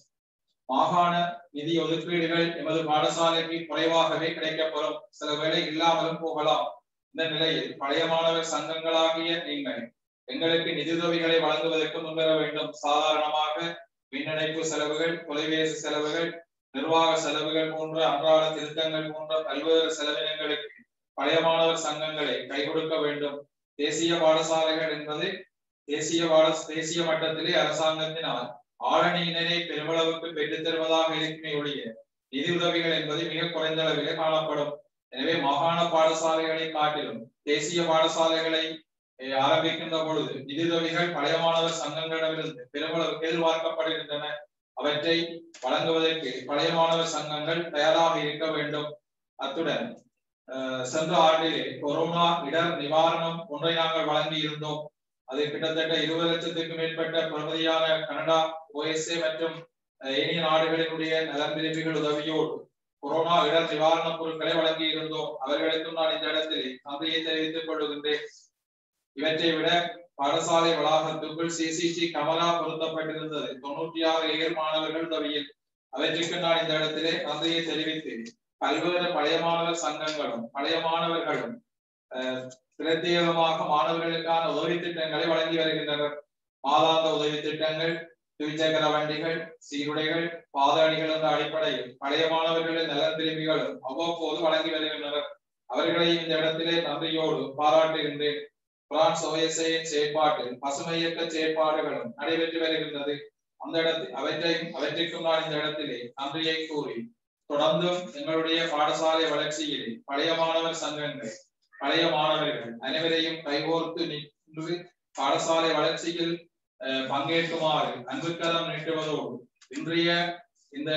மாகாண நிதி ஒதுக்கீடுகள் எமது பாடசாலைக்கு குறைவாகவே கிடைக்கப்பெறும் சில வேளை இல்லாமலும் போகலாம் இந்த நிலையில் பழைய மாணவர் சங்கங்களாகிய நீங்கள் எங்களுக்கு நிதியுதவிகளை வழங்குவதற்கு முன்வர வேண்டும் சாதாரணமாக மின்னிணைப்பு செலவுகள் தொலைபேசி செலவுகள் நிர்வாக செலவுகள் போன்ற அன்றாட திருத்தங்கள் போன்ற பல்வேறு செலவினங்களுக்கு பழைய மாணவர் சங்கங்களை கை கொடுக்க வேண்டும் தேசிய பாடசாலைகள் என்பது தேசிய பாட தேசிய மட்டத்திலே அரசாங்கத்தினால் ஆளணியினரை பெருமளவுக்கு பெற்றுத் தருவதாக இருக்குமே ஒழிய நிதியுதவிகள் என்பது மிக குறைந்த அளவிலே காணப்படும் எனவே மாகாண பாடசாலைகளை காட்டிலும் தேசிய பாடசாலைகளை அஹ், ஆரம்பிக்கின்ற பொழுது நிதியுதவிகள் பழைய மாணவர் சங்கங்களிடமிருந்து பெருமளவுக்கு எதிர்பார்க்கப்படுகின்றன அவற்றை வழங்குவதற்கு பழைய மாணவர் சங்கங்கள் தயாராக இருக்க வேண்டும் அத்துடன் அஹ், சென்ற ஆண்டிலே கொரோனா இடர் நிவாரணம் ஒன்றை நாங்கள் வழங்கி இருந்தோம் அது கிட்டத்தட்ட இருபது லட்சத்துக்கும் மேற்பட்ட பிரபதியான கனடா ஓஎஸ்ஏ மற்றும் அஹ், ஏனைய நாடுகளினுடைய நலன் விரும்பிகள் உதவியோடு கொரோனா இடர் நிவாரணப் பொருட்களை வழங்கி இருந்தோம் அவர்களுக்கும் நான் இந்த இடத்தில் நன்றியை தெரிவித்துக் கொள்கின்றேன் இவற்றை விட பாடசாலை வளாகத்துக்குள் சிசிடி கமரா பொருத்தப்பட்டிருந்தது தொண்ணூற்றி ஆறு ஏழு மாணவர்கள் உதவியில் அவற்றுக்கு நான் இந்த இடத்திலே நன்றியை தெரிவித்து பல்வேறு பழைய மாணவர் சங்கங்களும் பழைய மாணவர்களும் அஹ், பிரத்யேகமாக மாணவர்களுக்கான உதவி திட்டங்களை வழங்கி வருகின்றனர் மாதாந்த உதவி திட்டங்கள் துவிச்சக்கர வண்டிகள் சீருடைகள் பாதாணிகள் என்ற அடிப்படையில் பழைய மாணவர்களின் நலன் திரும்பிகளும் அவ்வப்போது வழங்கி வருகின்றனர் அவர்களையும் இந்த இடத்திலே நன்றியோடு பாராட்டுகின்றேன் பிரான்ஸ் ஓஎஸ்ஐயின் செயற்பாட்டில் பசுமை இயக்க செயற்பாடுகளும் நடைபெற்று வருகின்றது அந்த இடத்தில் அவற்றையும் அவற்றிற்கும் நான் இந்த இடத்திலே நன்றியை கூறி தொடர்ந்தும் எங்களுடைய பாடசாலை வளர்ச்சியில் பழைய மாணவர் சங்கங்கள் பழைய மாணவர்கள் அனைவரையும் கைகோர்த்து நின்று பாடசாலை வளர்ச்சியில் அஹ், பங்கேற்குமாறு அன்புக்கரம் நீட்டுவதோடு இன்றைய இந்த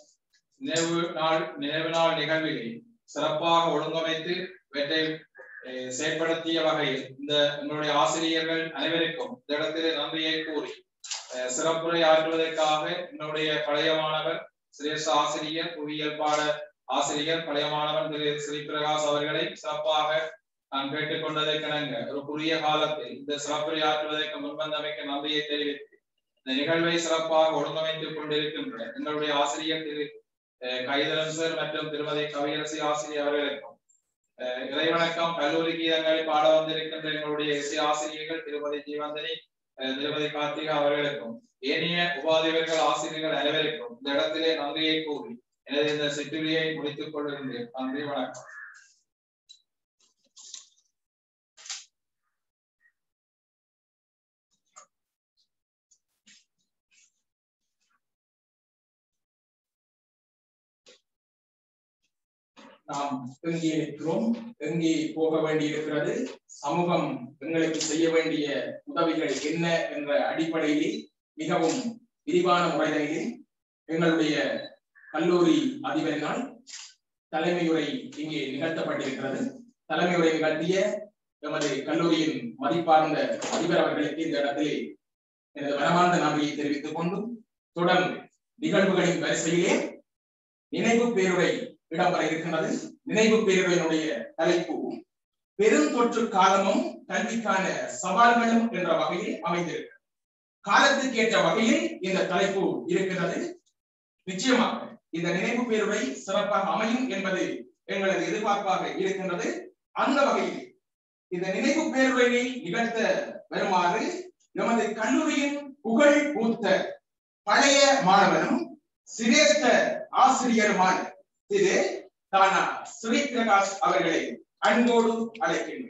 நினைவு நாள் நினைவு நாள் நிகழ்விலே சிறப்பாக ஒழுங்கமைத்து இவற்றை அஹ், செயற்படுத்திய வகையில் இந்த எங்களுடைய ஆசிரியர்கள் அனைவருக்கும் இந்த இடத்திலே நன்றியை கூறி அஹ், சிறப்புரை ஆற்றுவதற்காக எங்களுடைய பழைய மாணவர் சிரேஷ்ட ஆசிரியர் புவியியல் பாட ஆசிரியர் பழைய மாணவன் திரு ஸ்ரீ பிரகாஷ் அவர்களை சிறப்பாக நான் கேட்டுக்கொண்டதற்கிணங்க ஒரு குறுகிய காலத்தில் இந்த சிறப்புரை ஆற்றுவதற்கு முன்வந்தமைக்கு நன்றியை தெரிவித்து இந்த நிகழ்வை சிறப்பாக ஒழுங்கமைத்துக் கொண்டிருக்கின்ற எங்களுடைய ஆசிரியர் திரு அஹ், கைதரன் சார் மற்றும் திருமதி கவியரசி ஆசிரியர் அவர்களுக்கும் அஹ், இறைவணக்கம் கல்லூரி கீதங்களை பாட வந்திருக்கின்ற எங்களுடைய இசை ஆசிரியர்கள் திருமதி ஜீவந்தனி அஹ், திருமதி கார்த்திகா அவர்களுக்கும் ஏனைய உபாதிவர்கள் ஆசிரியர்கள் அனைவருக்கும் இந்த இடத்திலே நன்றியை கூறி எனது இந்த சிற்றுரையை முடித்துக் கொள்கின்றேன் நன்றி வணக்கம் நாம் எங்கே இருக்கிறோம் எங்கே போக வேண்டியிருக்கிறது சமூகம் எங்களுக்கு செய்ய வேண்டிய உதவிகள் என்ன என்ற அடிப்படையில் மிகவும் விரிவான முறைகளில் எங்களுடைய கல்லூரி அதிபரினால் தலைமையுரை இங்கே நிகழ்த்தப்பட்டிருக்கிறது தலைமையுரை நிகழ்த்திய எமது கல்லூரியின் மதிப்பார்ந்த அதிபர் அவர்களுக்கு இந்த இடத்திலே எனது மனமார்ந்த நன்றியை தெரிவித்துக் கொண்டு தொடர்ந்து நிகழ்வுகளின் வரிசையிலே நினைவு பேருரை இடம்பெற இருக்கின்றது நினைவு பேருரையினுடைய தலைப்பு பெருந்தொற்று காலமும் கல்விக்கான சவால்களும் என்ற வகையில் அமைந்திருக்கிறது காலத்துக்கேற்ற வகையில் இந்த தலைப்பு இருக்கிறது நிச்சயமாக இந்த நினைவு பேருரை சிறப்பாக அமையும் என்பது எங்களது எதிர்பார்ப்பாக இருக்கின்றது அந்த வகையில் இந்த நினைவு பேருரையை நிகழ்த்த வருமாறு எமது கல்லூரியின் புகழ் பூத்த பழைய மாணவனும் சிரேஷ்ட ஆசிரியருமான திரு தானா ஸ்ரீ பிரகாஷ் அவர்களை அன்போடு அழைக்கின்றேன்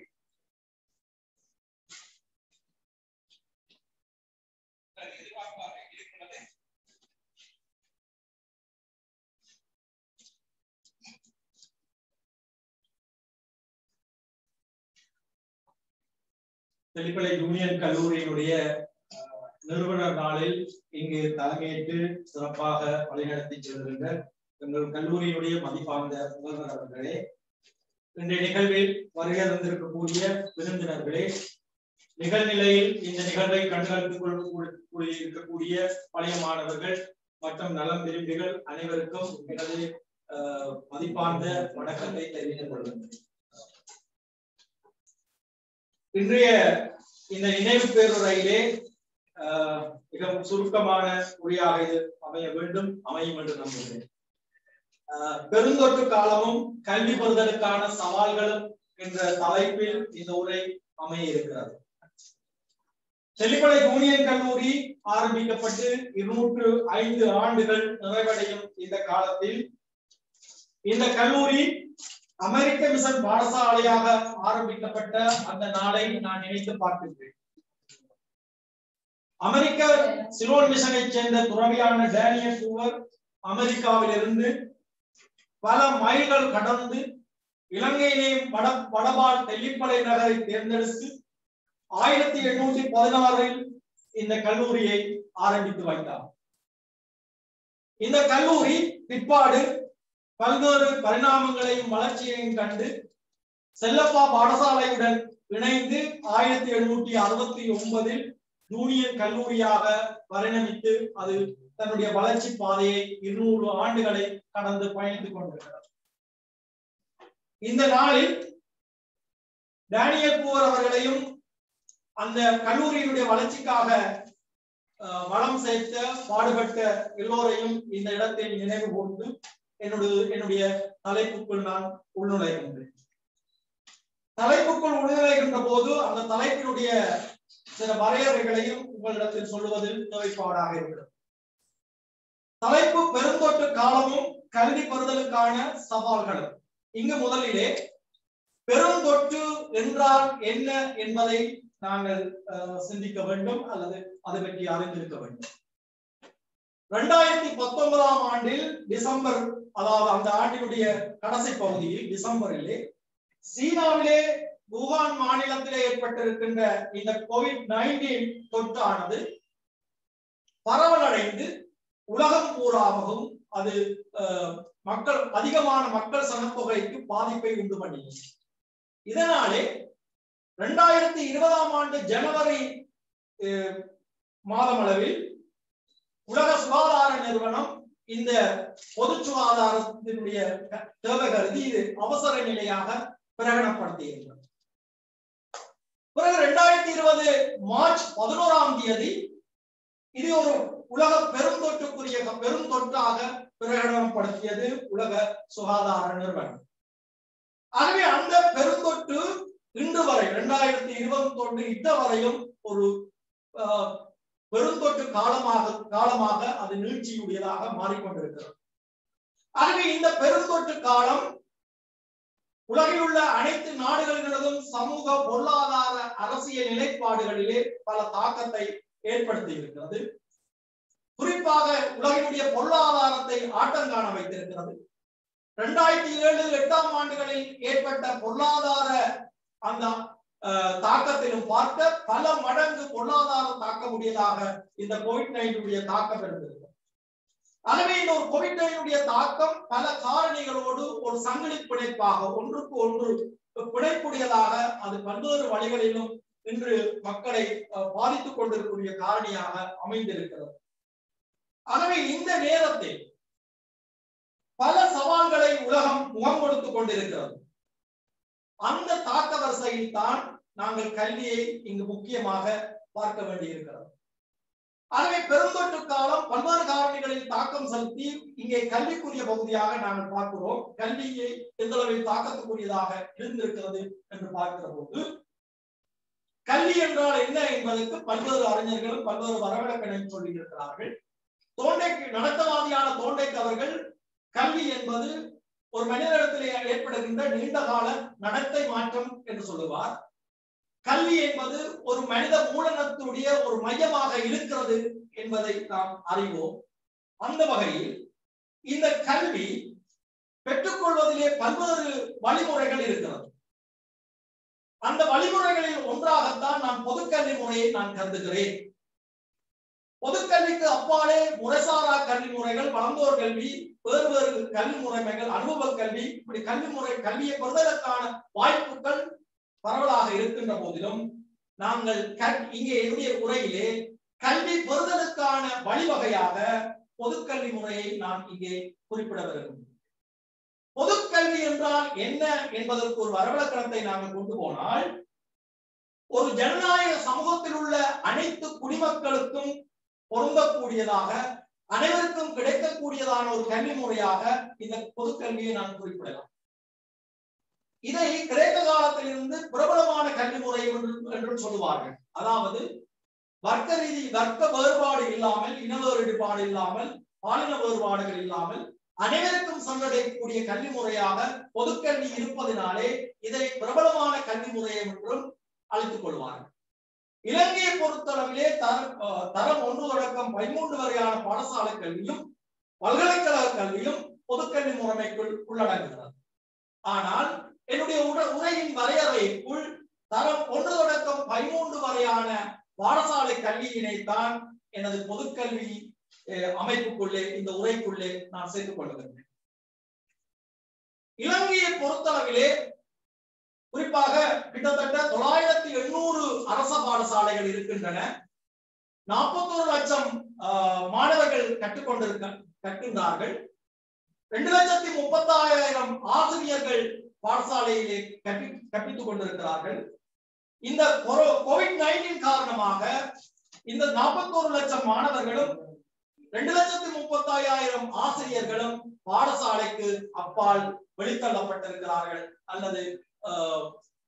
தெளிப்பளை யூனியன் கல்லூரியினுடைய அஹ், நிறுவனர் நாளில் இங்கு தலைமையேற்று சிறப்பாக வழிநடத்தி செல்கின்ற எங்கள் கல்லூரியினுடைய மதிப்பார்ந்த முதல்வர் அவர்களே இன்றைய நிகழ்வில் வருகை தந்திருக்கக்கூடிய விருந்தினர்களே நிகழ்நிலையில் இந்த நிகழ்வை கண்காணித்துக் கொள்ள இருக்கக்கூடிய பழைய மாணவர்கள் மற்றும் நலம் விரும்பிகள் அனைவருக்கும் எனது அஹ், மதிப்பார்ந்த வணக்கத்தை தெரிவித்துக் கொள்கின்றேன் இன்றைய இந்த நினைவு பேருரையிலே ஆஹ், மிகவும் சுருக்கமான உரையாக இது அமைய வேண்டும் அமையும் என்று நம்புகிறேன் ஆஹ், பெருந்தொற்று காலமும் கல்வி பெறுதலுக்கான சவால்களும் என்ற தலைப்பில் இந்த உரை அமைய இருக்கிறது செல்லிப்படை யூனியன் கல்லூரி ஆரம்பிக்கப்பட்டு இருநூற்று ஐந்து ஆண்டுகள் நிறைவடையும் இந்த காலத்தில் இந்த கல்லூரி அமெரிக்க மிஷன் பாடசாலையாக ஆரம்பிக்கப்பட்ட அந்த நாளை நான் நினைத்து பார்க்கின்றேன் அமெரிக்க சிலோன் மிஷனை சேர்ந்த துறவியான டேனியல் டூவர் அமெரிக்காவிலிருந்து பல மைல்கள் கடந்து இலங்கையிலே வட வடபால் தெல்லிப்பளை நகரை தேர்ந்தெடுத்து ஆயிரத்தி எண்ணூற்றி பதினாறில் இந்த கல்லூரியை ஆரம்பித்து வைத்தார் இந்த கல்லூரி பிற்பாடு பல்வேறு பரிணாமங்களையும் வளர்ச்சியையும் கண்டு செல்லப்பா பாடசாலையுடன் இணைந்து ஆயிரத்தி எழுநூற்றி அறுபத்தி ஒன்பதில் யூனியன் கல்லூரியாக பரிணமித்து அது தன்னுடைய வளர்ச்சி பாதையை இருநூறு ஆண்டுகளை கடந்து பயணித்துக் கொண்டிருக்கிறது இந்த நாளில் டேனியல் பூவர் அவர்களையும் அந்த கல்லூரியினுடைய வளர்ச்சிக்காக அஹ், வளம் சேர்த்த பாடுபட்ட எல்லோரையும் இந்த இடத்தில் நினைவு கூர்ந்து என்னுடைய என்னுடைய தலைப்புக்குள் நான் உள்நுழைகின்றேன் தலைப்புக்குள் உள்நுழைகின்ற போது அந்த தலைப்பினுடைய சில வரையறைகளையும் உங்களிடத்தில் சொல்லுவதில் தேவைப்பாடாக இருக்கிறது தலைப்பு பெருந்தொற்று காலமும் கல்வி பெறுதலுக்கான சவால்களும் இங்கு முதலிலே பெருந்தொற்று என்றால் என்ன என்பதை நாங்கள் அஹ், சிந்திக்க வேண்டும் அல்லது அதை பற்றி அறிந்திருக்க வேண்டும் இரண்டாயிரத்தி பத்தொன்பதாம் ஆண்டில் டிசம்பர் அதாவது அந்த ஆண்டினுடைய கடைசி பகுதியில் டிசம்பரிலே சீனாவிலே wuhan மாநிலத்திலே ஏற்பட்டிருக்கின்ற இந்த கோவிட் நைன்டீன் தொற்றானது பரவலடைந்து உலகம் பூராகவும் அது அஹ், மக்கள் அதிகமான மக்கள் சனத்தொகைக்கு பாதிப்பை உண்டு பண்ணியது இதனாலே இரண்டாயிரத்தி இருபதாம் ஆண்டு ஜனவரி அஹ், மாதம் அளவில் உலக சுகாதார நிறுவனம் இந்த பொது சுகாதாரத்தினுடைய க- தேவை கருதி இது அவசர நிலையாக பிரகடனப்படுத்தியிருக்கிறது பிறகு இரண்டாயிரத்தி இருபது மார்ச் பதினோராம் தேதி இது ஒரு உலக பெருந்தொற்றுக்குரிய பெருந்தொற்றாக பிரகடனப்படுத்தியது உலக சுகாதார நிறுவனம் ஆகவே அந்த பெருந்தொற்று இன்று வரை இரண்டாயிரத்தி இருபத்தி ஒன்று இட்ட வரையும் ஒரு ஆஹ், பெருந்தொற்று காலமாக காலமாக அது நீட்சியுடையதாக மாறிக்கொண்டிருக்கிறது ஆகவே இந்த பெருந்தொற்று காலம் உலகில் உள்ள அனைத்து நாடுகளினதும் சமூக பொருளாதார அரசியல் நிலைப்பாடுகளிலே பல தாக்கத்தை ஏற்படுத்தி இருக்கிறது குறிப்பாக உலகினுடைய பொருளாதாரத்தை ஆட்டங்காண வைத்திருக்கிறது இரண்டாயிரத்தி ஏழு எட்டாம் ஆண்டுகளில் ஏற்பட்ட பொருளாதார அந்த அஹ், தாக்கத்திலும் பார்க்க பல மடங்கு பொருளாதார தாக்கமுடையதாக இந்த கோவிட் நைன்டீனுடைய தாக்கம் இருந்திருக்கிறது ஆகவே இந்த ஒரு கோவிட் நைனுடைய தாக்கம் பல காரணிகளோடு ஒரு சங்கிலி பிணைப்பாக ஒன்றுக்கு ஒன்று பிணைப்புடையதாக அது பல்வேறு வழிகளிலும் இன்று மக்களை அஹ், பாதித்துக் கொண்டிருக்கக்கூடிய காரணியாக அமைந்திருக்கிறது ஆகவே இந்த நேரத்தில் பல சவால்களை உலகம் முகம் கொடுத்துக் கொண்டிருக்கிறது அந்த தாக்க வரிசையில் தான் நாங்கள் கல்வியை இங்கு முக்கியமாக பார்க்க வேண்டியிருக்கிறது ஆகவே பெருந்தொற்று காலம் பல்வேறு காரணிகளில் தாக்கம் செலுத்தி இங்கே கல்விக்குரிய பகுதியாக நாங்கள் பார்க்கிறோம் கல்வியை எந்த அளவில் தாக்கத்துக்குரியதாக இருந்திருக்கிறது என்று பார்க்கிற போது கல்வி என்றால் என்ன என்பதற்கு பல்வேறு அறிஞர்களும் பல்வேறு வரவிலக்கணை சொல்லி இருக்கிறார்கள் தோண்டைக்கு நடத்தவாதியான தோண்டைக்கு அவர்கள் கல்வி என்பது ஒரு மனிதனிடத்திலே ஏற்படுகின்ற நீண்ட கால நடத்தை மாற்றம் என்று சொல்லுவார் கல்வி என்பது ஒரு மனித மூலனத்துடைய ஒரு மையமாக இருக்கிறது என்பதை நாம் அறிவோம் அந்த வகையில் இந்த கல்வி பெற்றுக்கொள்வதிலே பல்வேறு வழிமுறைகள் இருக்கிறது அந்த வழிமுறைகளில் ஒன்றாகத்தான் நான் பொதுக்கல்வி முறையை நான் கருதுகிறேன் பொதுக்கல்விக்கு அப்பாலே முறைசாரா கல்வி முறைகள் வளர்ந்தோர் கல்வி வேறு வேறு கல்வி முறைமைகள் அனுபவ கல்வி இப்படி கல்வி முறை கல்வியை பெறுவதற்கான வாய்ப்புகள் பரவலாக இருக்கின்ற போதிலும் நாங்கள் கல்- இங்கே என்னுடைய உரையிலே கல்வி பெறுதலுக்கான வழிவகையாக பொதுக்கல்வி முறையை நான் இங்கே குறிப்பிட விரும்புகிறேன் பொதுக்கல்வி என்றால் என்ன என்பதற்கு ஒரு வரவிலக்கணத்தை நாங்கள் கொண்டு போனால் ஒரு ஜனநாயக சமூகத்தில் உள்ள அனைத்து குடிமக்களுக்கும் பொருந்தக்கூடியதாக அனைவருக்கும் கிடைக்கக்கூடியதான ஒரு கல்வி முறையாக இந்த பொதுக்கல்வியை நான் குறிப்பிடலாம் இதை கிரேக்க காலத்திலிருந்து பிரபலமான கல்வி முறை என்று- என்றும் சொல்லுவார்கள் அதாவது வர்க்க ரீதி வர்க்க வேறுபாடு இல்லாமல் இன வேறுபாடு இல்லாமல் பாலின வேறுபாடுகள் இல்லாமல் அனைவருக்கும் சென்றடையக்கூடிய கல்வி முறையாக பொதுக்கல்வி இருப்பதினாலே இதை பிரபலமான கல்வி முறை என்றும் அழைத்துக் கொள்வார்கள் இலங்கையை பொறுத்தளவிலே தரம் அஹ், தரம் ஒன்று தொடக்கம் பதிமூன்று வரையான பாடசாலை கல்வியும் பல்கலைக்கழக கல்வியும் பொதுக்கல்வி முறைமைக்குள் உள்ளடங்குகிறது ஆனால் என்னுடைய உர- உரையின் வரையறைக்குள் தரம் ஒன்று தொடக்கம் பதிமூன்று வரையான பாடசாலை கல்வியினைத்தான் எனது பொதுக்கல்வி அஹ், அமைப்புக்குள்ளே இந்த உரைக்குள்ளே நான் சேர்த்துக் கொள்ளுகின்றேன் இலங்கையை பொறுத்தளவிலே குறிப்பாக கிட்டத்தட்ட தொள்ளாயிரத்தி எண்ணூறு அரச பாடசாலைகள் இருக்கின்றன நாற்பத்தோரு லட்சம் ஆஹ், மாணவர்கள் கற்றுக்கொண்டிருக்க கற்கின்றார்கள் ரெண்டு லட்சத்தி முப்பத்தாயிரம் ஆசிரியர்கள் பாடசாலையிலே கற்பி கற்பித்துக் கொண்டிருக்கிறார்கள் இந்த கோவிட் நைன்டீன் காரணமாக இந்த நாற்பத்தோரு லட்சம் மாணவர்களும் ரெண்டு லட்சத்தி முப்பத்தாயிரம் ஆசிரியர்களும் பாடசாலைக்கு அப்பால் வெளித்தள்ளப்பட்டிருக்கிறார்கள் அல்லது ஆஹ்,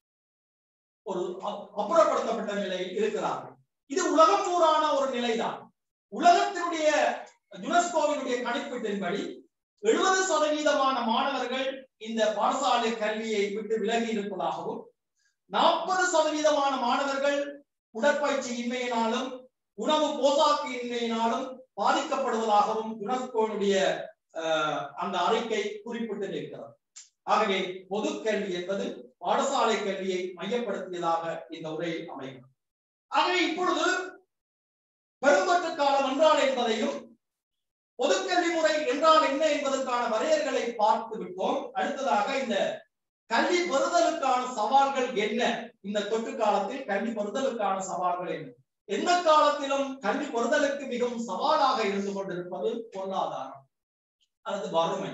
ஒரு அப்- அப்புறப்படுத்தப்பட்ட நிலையில் இருக்கிறார்கள் இது உலகம் பூரான ஒரு நிலைதான் உலகத்தினுடைய யுனெஸ்கோவினுடைய கணிப்பீட்டின்படி எழுபது சதவீதமான மாணவர்கள் இந்த பாடசாலை கல்வியை விட்டு விலகி இருப்பதாகவும் நாற்பது சதவீதமான மாணவர்கள் உடற்பயிற்சி இன்மையினாலும் உணவு போசாக்கு இன்மையினாலும் பாதிக்கப்படுவதாகவும் யுனெஸ்கோனுடைய ஆஹ், அந்த அறிக்கை குறிப்பிட்டு இருக்கிறது ஆகவே பொது கல்வி என்பது பாடசாலை கல்வியை மையப்படுத்தியதாக இந்த உரையில் அமையும் ஆகவே இப்பொழுது பெருந்தொற்று காலம் என்றால் என்பதையும் பொதுக்கல்வி முறை என்றால் என்ன என்பதற்கான வரையறைகளை பார்த்து விட்டோம் அடுத்ததாக இந்த கல்வி பெறுதலுக்கான சவால்கள் என்ன இந்த தொற்று காலத்தில் கல்வி பெறுதலுக்கான சவால்கள் என்ன எந்த காலத்திலும் கல்வி பெறுதலுக்கு மிகவும் சவாலாக இருந்து கொண்டிருப்பது பொருளாதாரம் அல்லது வறுமை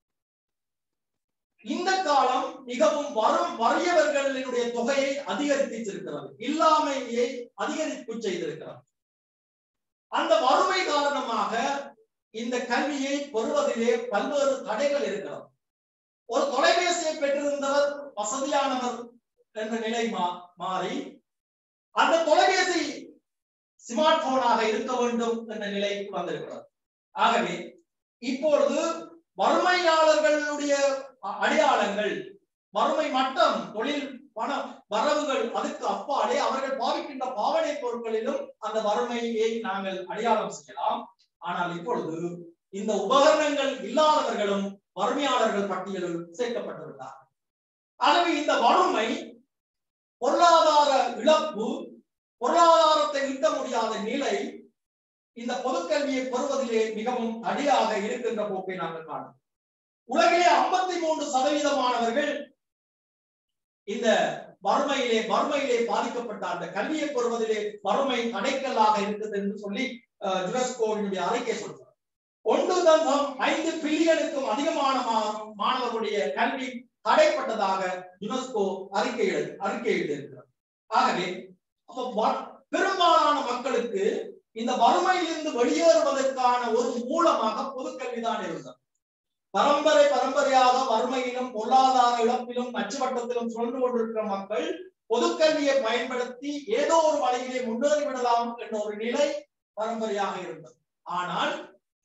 இந்த காலம் மிகவும் வரும் வறியவர்களினுடைய தொகையை அதிகரித்திருக்கிறது இல்லாமையை அதிகரிப்பு செய்திருக்கிறது அந்த வறுமை காரணமாக இந்த கல்வியை பெறுவதிலே பல்வேறு தடைகள் இருக்கிறது ஒரு தொலைபேசியை பெற்றிருந்தவர் வசதியானவர் என்ற நிலை மா- மாறி அந்த தொலைபேசி ஸ்மார்ட் போனாக இருக்க வேண்டும் என்ற நிலைக்கு வந்திருக்கிறது ஆகவே இப்பொழுது வறுமையாளர்களுடைய அ- அடையாளங்கள் வறுமை மட்டம் தொழில் பண வரவுகள் அதுக்கு அப்பாலே அவர்கள் பாவிக்கின்ற பாவனை பொருட்களிலும் அந்த வறுமையை நாங்கள் அடையாளம் செய்யலாம் ஆனால் இப்பொழுது இந்த உபகரணங்கள் இல்லாதவர்களும் வறுமையாளர்கள் பட்டியலில் சேர்க்கப்பட்டிருந்தார் ஆகவே இந்த வறுமை பொருளாதார இழப்பு பொருளாதாரத்தை ஈட்ட முடியாத நிலை இந்த பொதுக்கல்வியை பெறுவதிலே மிகவும் அடியாக இருக்கின்ற போக்கை நாங்கள் காணோம் உலகிலே ஐம்பத்தி மூன்று சதவீதமானவர்கள் இந்த வறுமையிலே வறுமையிலே பாதிக்கப்பட்ட அந்த கல்வியை பெறுவதிலே வறுமை தடைக்கல்லாக இருக்குது என்று சொல்லி அஹ், யுனெஸ்கோவினுடைய அறிக்கை சொல்றார் ஒன்று தசம் ஐந்து பில்லியனுக்கும் அதிகமான மா- மாணவர்களுடைய கல்வி தடைப்பட்டதாக யுனெஸ்கோ அறிக்கை எழு அறிக்கை எழுதியிருக்கிறார் ஆகவே அப்ப வ- பெரும்பாலான மக்களுக்கு இந்த வறுமையிலிருந்து வெளியேறுவதற்கான ஒரு மூலமாக பொதுக்கல்விதான் இருந்தது பரம்பரை பரம்பரையாக வறுமையிலும் பொருளாதார இழப்பிலும் நச்சுவட்டத்திலும் சுழன்று கொண்டிருக்கிற மக்கள் பொதுக்கல்வியை பயன்படுத்தி ஏதோ ஒரு வழியிலே முன்னேறி விடலாம் என்ற ஒரு நிலை பரம்பரையாக இருந்தது ஆனால்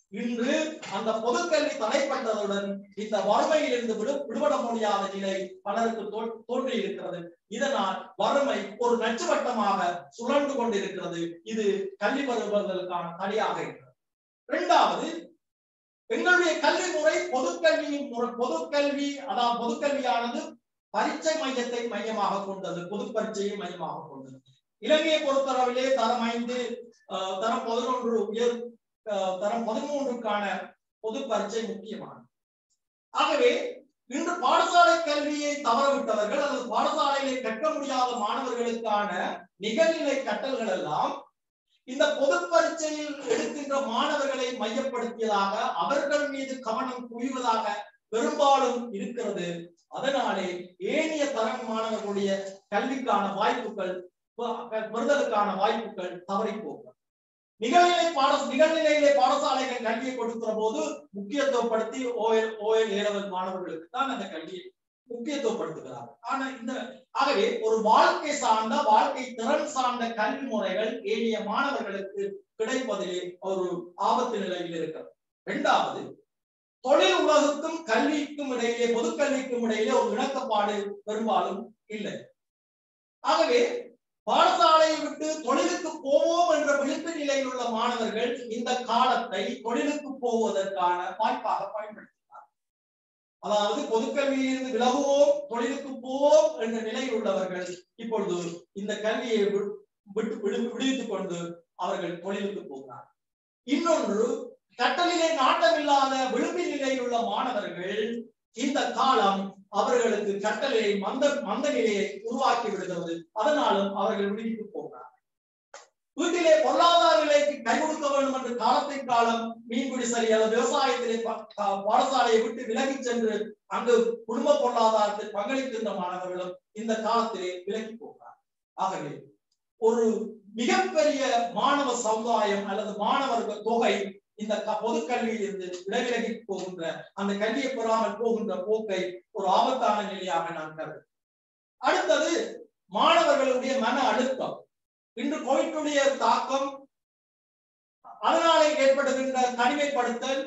இன்று அந்த பொதுக்கல்வி தடைப்பட்டதுடன் இந்த வறுமையிலிருந்து விடு விடுபட முடியாத நிலை பலருக்கு தோ- தோன்றி இருக்கிறது இதனால் வறுமை ஒரு நச்சுவட்டமாக சுழன்று கொண்டிருக்கிறது இது கல்வி பெறுவதற்கான தடையாக இருக்கிறது இரண்டாவது எங்களுடைய கல்வி முறை பொதுக்கல்வி முறை பொதுக்கல்வி அதாவது பொதுக்கல்வியானது பரீட்சை மையத்தை மையமாக கொண்டது பொது பரீட்சையை மையமாக கொண்டது இலங்கையை பொறுத்தளவிலே தரம் ஐந்து அஹ், தரம் பதினொன்று உயர் அஹ், தரம் பதிமூன்றுக்கான பொது பரீட்சை முக்கியமானது ஆகவே இன்று பாடசாலை கல்வியை தவறவிட்டவர்கள் அல்லது பாடசாலையிலே கற்க முடியாத மாணவர்களுக்கான நிகழ்நிலை கட்டல்கள் எல்லாம் இந்த பொது பரீட்சையில் எடுக்கின்ற மாணவர்களை மையப்படுத்தியதாக அவர்கள் மீது கவனம் குவிவதாக பெரும்பாலும் இருக்கிறது அதனாலே ஏனைய தரம் மாணவர்களுடைய கல்விக்கான வாய்ப்புகள் பெ- பெறுதலுக்கான வாய்ப்புகள் தவறி போகும் நிகழ்நிலை பாட நிகழ்நிலையிலே பாடசாலைகள் கல்வியை கொடுக்கிற போது முக்கியத்துவப்படுத்தி ஓஎல் ஓஎல் ஏலவல் மாணவர்களுக்கு தான் அந்த கல்வியை முக்கியத்துவப்படுத்துகிறார்கள் ஆனா இந்த ஆகவே ஒரு வாழ்க்கை சார்ந்த வாழ்க்கை திறன் சார்ந்த கல்வி முறைகள் ஏனைய மாணவர்களுக்கு கிடைப்பதிலே ஒரு ஆபத்து நிலையில் இருக்கிறது இரண்டாவது தொழில் உலகுக்கும் கல்விக்கும் இடையிலே பொதுக்கல்விக்கும் இடையிலே ஒரு இணக்கப்பாடு பெரும்பாலும் இல்லை ஆகவே பாடசாலையை விட்டு தொழிலுக்கு போவோம் என்ற விழிப்பு நிலையில் உள்ள மாணவர்கள் இந்த காலத்தை தொழிலுக்கு போவதற்கான வாய்ப்பாக பயன்படுத்தினார் அதாவது பொதுக்கல்வியிலிருந்து விலகுவோம் தொழிலுக்கு போவோம் என்ற நிலையில் உள்ளவர்கள் இப்பொழுது இந்த கல்வியை வி- விட்டு விடு- விடுவித்துக் கொண்டு அவர்கள் தொழிலுக்கு போகிறார் இன்னொன்று கட்டளிலே நாட்டமில்லாத விளிம்பில் நிலையில் உள்ள மாணவர்கள் இந்த காலம் அவர்களுக்கு கட்டளை மந்த மந்த நிலையை உருவாக்கி விடுகிறது அதனாலும் அவர்கள் விடுவித்து போகிறார் வீட்டிலே பொருளாதார நிலைக்கு கை கொடுக்க வேண்டும் என்று காலத்தின் காலம் மீன்பிடி சரி அல்லது விவசாயத்திலே ப- பா- பாடசாலையை விட்டு விலகி சென்று அங்கு குடும்ப பொருளாதாரத்தில் பங்களிக்கின்ற மாணவர்களும் இந்த காலத்திலே விலகி போகிறார் ஆகவே ஒரு மிகப்பெரிய மாணவ சமுதாயம் அல்லது மாணவர்கள் தொகை இந்த க- பொதுக்கல்வியில் இருந்து விலகிலகி போகின்ற அந்த கல்வியை பெறாமல் போகின்ற போக்கை ஒரு ஆபத்தான நிலையாக நான் கருது அடுத்தது மாணவர்களுடைய மன அழுத்தம் இன்று கோவிட்டுடைய தாக்கம் அதனாலே ஏற்படுகின்ற தனிமைப்படுத்தல்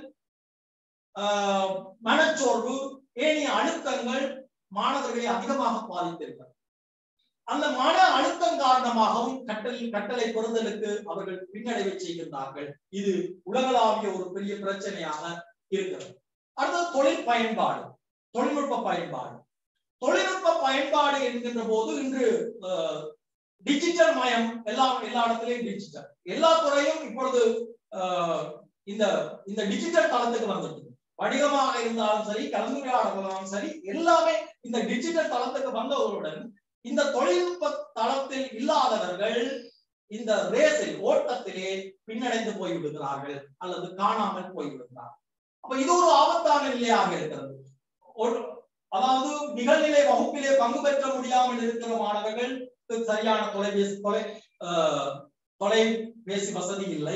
ஆஹ், மனச்சோர்வு ஏனைய அழுத்தங்கள் மாணவர்களை அதிகமாக பாதித்திருக்கிறது அந்த மன அழுத்தம் காரணமாகவும் கட்டளை கட்டளை பெறுதலுக்கு அவர்கள் பின்னடைவை செய்கின்றார்கள் இது உலகளாவிய ஒரு பெரிய பிரச்சனையாக இருக்கிறது அடுத்தது தொழில் பயன்பாடு தொழில்நுட்ப பயன்பாடு தொழில்நுட்ப பயன்பாடு என்கின்ற போது இன்று டிஜிட்டல் மயம் எல்லா எல்லா இடத்துலயும் டிஜிட்டல் எல்லா துறையும் இப்பொழுது ஆஹ், இந்த இந்த டிஜிட்டல் தளத்துக்கு வந்துட்டு வணிகமாக இருந்தாலும் சரி கலந்துரையாடலாம் சரி எல்லாமே இந்த டிஜிட்டல் தளத்துக்கு வந்தவர்களுடன் இந்த தொழில்நுட்ப தளத்தில் இல்லாதவர்கள் இந்த ரேஸில் ஓட்டத்திலே பின்னடைந்து போய்விடுகிறார்கள் அல்லது காணாமல் போய்விடுகிறார்கள் அப்ப இது ஒரு ஆபத்தான நிலையாக இருக்கிறது ஒரு- அதாவது நிகழ்நிலை வகுப்பிலே பங்கு பெற்ற முடியாமல் இருக்கிற மாணவர்கள் சரியான தொலைபேசி தொலை ஆஹ், தொலைபேசி வசதி இல்லை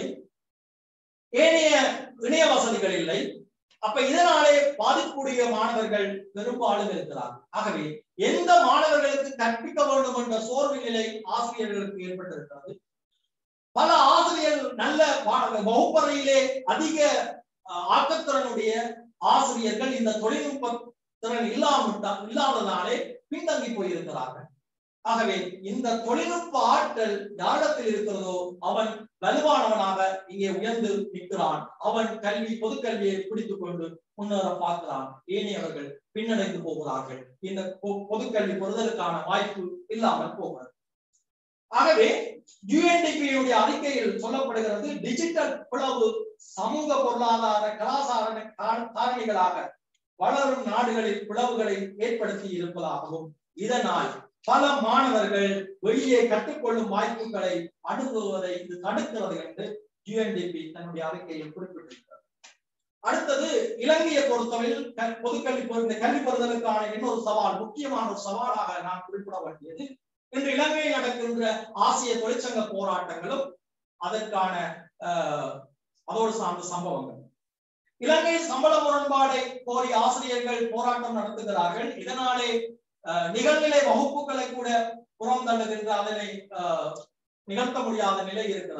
ஏனைய இணைய வசதிகள் இல்லை அப்ப இதனாலே பாதிப்புடைய மாணவர்கள் பெரும்பாலும் இருக்கிறார்கள் ஆகவே எந்த மாணவர்களுக்கு கற்பிக்க வேண்டும் என்ற சோர்வு நிலை ஆசிரியர்களுக்கு ஏற்பட்டிருக்கிறது பல ஆசிரியர்கள் நல்ல பா- வகுப்பறையிலே அதிக அஹ், ஆக்கத்திறனுடைய ஆசிரியர்கள் இந்த தொழில்நுட்ப திறன் இல்லாமட்டா இல்லாததாலே பின்தங்கி போயிருக்கிறார்கள் ஆகவே இந்த தொழில்நுட்ப ஆற்றல் யாரிடத்தில் இருக்கிறதோ அவன் வலுவானவனாக இங்கே உயர்ந்து நிற்கிறான் அவன் கல்வி பொதுக்கல்வியை பிடித்துக் கொண்டு முன்னேற பார்க்கிறான் ஏனையவர்கள் பின்னடைந்து போகிறார்கள் இந்த பொ- பொதுக்கல்வி பெறுதலுக்கான வாய்ப்பு இல்லாமல் போகிறது ஆகவே யுஎன்டிபியுடைய அறிக்கையில் சொல்லப்படுகிறது டிஜிட்டல் பிளவு சமூக பொருளாதார கலாச்சார கா- காரணிகளாக வளரும் நாடுகளில் பிளவுகளை ஏற்படுத்தி இருப்பதாகவும் இதனால் பல மாணவர்கள் வெளியே கற்றுக்கொள்ளும் வாய்ப்புகளை அணுகுவதை இது தடுக்கிறது என்று யுஎன்டிபி தன்னுடைய அறிக்கையில் குறிப்பிட்டிருக்கிறது அடுத்தது இலங்கையை பொறுத்தவரையில் க- பொதுக்கல்வி பொ- இந்த கல்வி பெறுதலுக்கான இன்னொரு சவால் முக்கியமான ஒரு சவாலாக நான் குறிப்பிட வேண்டியது இன்று இலங்கையில் நடக்கின்ற ஆசிய தொழிற்சங்க போராட்டங்களும் அதற்கான ஆஹ், அதோடு சார்ந்த சம்பவங்கள் இலங்கையில் சம்பள முரண்பாடை கோரி ஆசிரியர்கள் போராட்டம் நடத்துகிறார்கள் இதனாலே ஆஹ், நிகழ்நிலை வகுப்புகளை கூட புறம் தள்ளுகின்ற அதனை ஆஹ், நிகழ்த்த முடியாத நிலை இருக்கிறது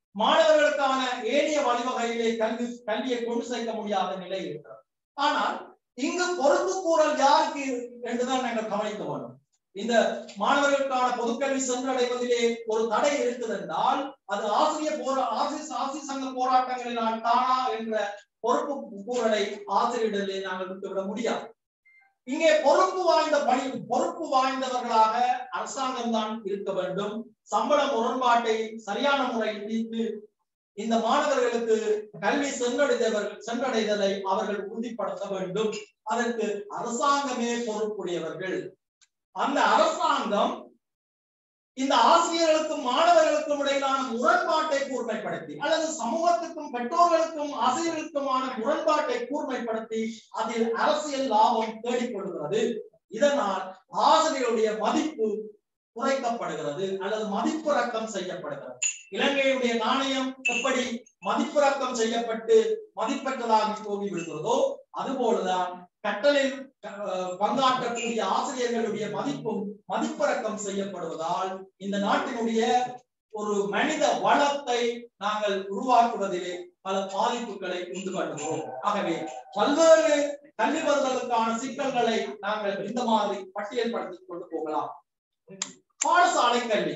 மாணவர்களுக்கான ஏனைய வழிவகையிலே கல்வி கல்வியை கொண்டு சேர்க்க முடியாத நிலை இருக்கிறது ஆனால் இங்கு பொறுப்பு கூறல் யாருக்கு என்றுதான் நாங்கள் கவனிக்க வேண்டும் இந்த மாணவர்களுக்கான பொதுக்கல்வி சென்றடைவதிலே ஒரு தடை இருக்குது என்றால் அது ஆசிரியர் போரா ஆசிரியர் ஆசிரியர் சங்க போராட்டங்களினால் தானா என்ற பொறுப்பு கூறலை ஆசிரியரிடலே நாங்கள் விட்டுவிட முடியாது இங்கே பொறுப்பு வாய்ந்த பணி பொறுப்பு வாய்ந்தவர்களாக அரசாங்கம் தான் இருக்க வேண்டும் சம்பள முரண்பாட்டை சரியான முறையில் தீர்த்து இந்த மாணவர்களுக்கு கல்வி சென்றடைந்தவர்கள் சென்றடைதலை அவர்கள் உறுதிப்படுத்த வேண்டும் அதற்கு அரசாங்கமே பொறுப்புடையவர்கள் அந்த அரசாங்கம் இந்த ஆசிரியர்களுக்கும் மாணவர்களுக்கும் இடையிலான முரண்பாட்டை கூர்மைப்படுத்தி அல்லது சமூகத்துக்கும் பெற்றோர்களுக்கும் ஆசிரியர்களுக்குமான முரண்பாட்டை கூர்மைப்படுத்தி அதில் அரசியல் லாபம் தேடிக்கொள்கிறது இதனால் ஆசிரியருடைய மதிப்பு குறைக்கப்படுகிறது அல்லது மதிப்பிறக்கம் செய்யப்படுகிறது இலங்கையுடைய நாணயம் எப்படி மதிப்பிறக்கம் செய்யப்பட்டு மதிப்பற்றதாக போகிவிடுகிறதோ அதுபோலதான் கட்டளில் அஹ், பங்காற்றக்கூடிய ஆசிரியர்களுடைய மதிப்பும் மதிப்பிறக்கம் செய்யப்படுவதால் இந்த நாட்டினுடைய ஒரு மனித வளத்தை நாங்கள் உருவாக்குவதிலே பல பாதிப்புகளை உண்டு பண்ணுகிறோம் ஆகவே பல்வேறு கல்வி வருதலுக்கான சிக்கல்களை நாங்கள் இந்த மாதிரி பட்டியல்படுத்திக் கொண்டு போகலாம் பாடசாலை கல்வி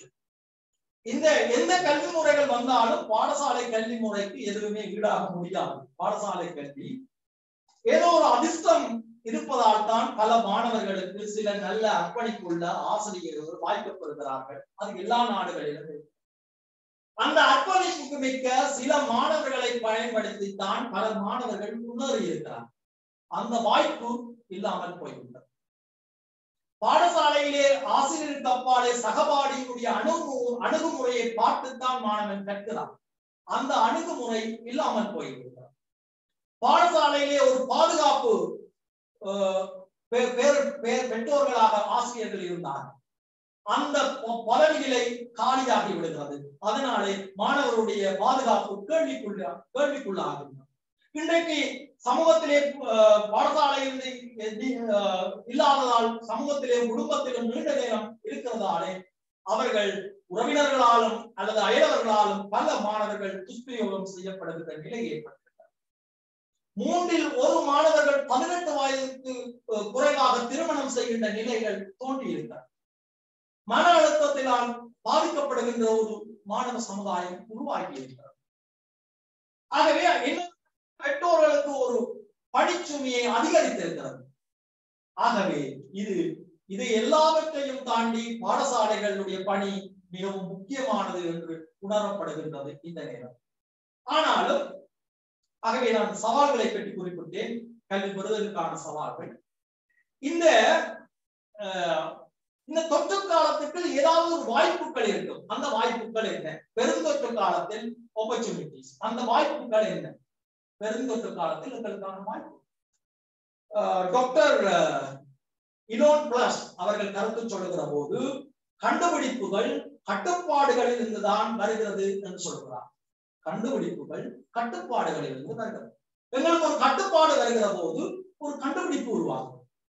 இந்த எந்த கல்வி முறைகள் வந்தாலும் பாடசாலை கல்வி முறைக்கு எதுவுமே ஈடாக முடியாது பாடசாலை கல்வி ஏதோ ஒரு அதிர்ஷ்டம் இருப்பதால் தான் பல மாணவர்களுக்கு சில நல்ல அர்ப்பணிப்புள்ள ஆசிரியர்கள் வாய்க்கப்படுகிறார்கள் அது எல்லா நாடுகளிலும் இருக்கு. அந்த அர்ப்பணிப்புக்கு மிக்க சில மாணவர்களை பயன்படுத்தித்தான் பல மாணவர்கள் முன்னேறி இருக்கிறார் அந்த வாய்ப்பு இல்லாமல் போய்விட்டது பாடசாலையிலே ஆசிரியருக்கு அப்பாலே சகபாடியினுடைய அணுகு அணுகுமுறையை பார்த்துத்தான் மாணவன் கற்கிறான் அந்த அணுகுமுறை இல்லாமல் போய்விட்டார் பாடசாலையிலே ஒரு பாதுகாப்பு அஹ், பே- பேர் பேர் பெற்றோர்களாக ஆசிரியர்கள் இருந்தார்கள் அந்த ப- பதவிகளை காலியாகி விடுகிறது அதனாலே மாணவருடைய பாதுகாப்பு கேள்விக்குள்ள கேள்விக்குள்ளாகிறது இன்றைக்கு சமூகத்திலே அஹ், பாடசாலையிலிருந்து எதி- அஹ், இல்லாததால் சமூகத்திலே குடும்பத்திலும் நீண்ட நேரம் இருக்கிறதாலே அவர்கள் உறவினர்களாலும் அல்லது அயலவர்களாலும் பல மாணவர்கள் துஷ்பிரயோகம் செய்யப்படுகிற நிலை ஏற்பட்டது மூன்றில் ஒரு மாணவர்கள் பதினெட்டு வயதுக்கு அஹ், குறைவாக திருமணம் செய்கின்ற நிலைகள் தோன்றியிருக்கிறது மன அழுத்தத்தினால் பாதிக்கப்படுகின்ற ஒரு மாணவ சமுதாயம் உருவாகி இருக்கிறது ஆகவே என்ன பெற்றோர்களுக்கு ஒரு பணிச்சுமையை அதிகரித்திருக்கிறது ஆகவே இது இது எல்லாவற்றையும் தாண்டி பாடசாலைகளுடைய பணி மிகவும் முக்கியமானது என்று உணரப்படுகின்றது இந்த நேரம் ஆனாலும் ஆகவே நான் சவால்களை பற்றி குறிப்பிட்டேன் கல்வி பெறுதலுக்கான சவால்கள் இந்த அஹ், இந்த தொற்று காலத்துக்கு ஏதாவது ஒரு வாய்ப்புகள் இருக்கும் அந்த வாய்ப்புகள் என்ன பெருந்தொற்று காலத்தில் opportunities அந்த வாய்ப்புகள் என்ன பெருந்தொற்று காலத்தில் எங்களுக்கான வாய்ப்பு அஹ், டாக்டர் அஹ், இலோன் பிளஸ் அவர்கள் கருத்து சொல்லுகிற போது கண்டுபிடிப்புகள் கட்டுப்பாடுகளில் இருந்துதான் வருகிறது என்று சொல்கிறார் கண்டுபிடிப்புகள் கட்டுப்பாடுகளில் இருந்து வருகிறது எங்களுக்கு ஒரு கட்டுப்பாடு வருகிற போது ஒரு கண்டுபிடிப்பு உருவாகும்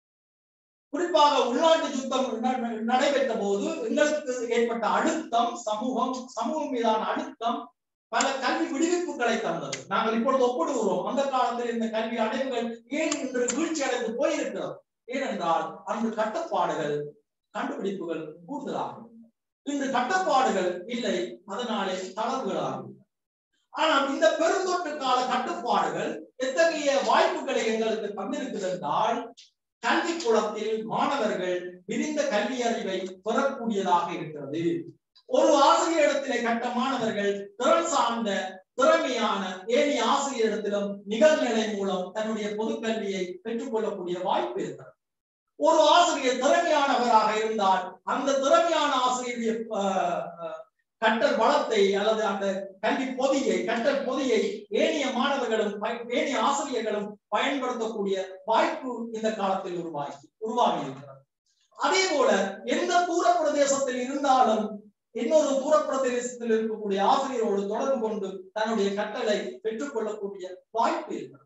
குறிப்பாக உள்நாட்டு யுத்தம் ந- நடைபெற்ற போது எங்களுக்கு ஏற்பட்ட அழுத்தம் சமூகம் சமூகம் மீதான அழுத்தம் பல கல்வி விடுவிப்புகளை தந்தது நாங்கள் இப்பொழுது ஒப்பிடுகிறோம் அந்த காலத்தில் இந்த கல்வி அடைவுகள் ஏன் இன்று வீழ்ச்சி அடைந்து போயிருக்கிறது ஏனென்றால் அன்று கட்டுப்பாடுகள் கண்டுபிடிப்புகள் கூடுதலாகும் இன்று கட்டுப்பாடுகள் இல்லை அதனாலே தளர்வுகளாகும் ஆனால் இந்த பெருந்தொற்று கால கட்டுப்பாடுகள் எத்தகைய வாய்ப்புகளை எங்களுக்கு தந்திருக்கிறது என்றால் கல்வி குளத்தில் மாணவர்கள் விரிந்த கல்வி அறிவை பெறக்கூடியதாக இருக்கிறது ஒரு ஆசிரியரிடத்திலே கட்ட மாணவர்கள் திறன் சார்ந்த திறமையான ஏனைய ஆசிரியரிடத்திலும் நிகழ்நிலை மூலம் தன்னுடைய பொது கல்வியை பெற்றுக்கொள்ளக்கூடிய வாய்ப்பு இருக்கிறது ஒரு ஆசிரியர் திறமையானவராக இருந்தால் அந்த திறமையான ஆசிரியருடைய ஆஹ், ஆஹ், கற்றல் வளத்தை அல்லது அந்த கல்வி பொதியை கற்றல் பொதியை ஏனைய மாணவர்களும் பய- ஏனைய ஆசிரியர்களும் பயன்படுத்தக்கூடிய வாய்ப்பு இந்த காலத்தில் உருவாகி உருவாகி இருக்கிறது அதே போல எந்த தூர பிரதேசத்தில் இருந்தாலும் இன்னொரு தூர பிரதேசத்தில் இருக்கக்கூடிய ஆசிரியரோடு தொடர்பு கொண்டு தன்னுடைய கற்றலை பெற்றுக்கொள்ளக்கூடிய வாய்ப்பு இருக்கிறது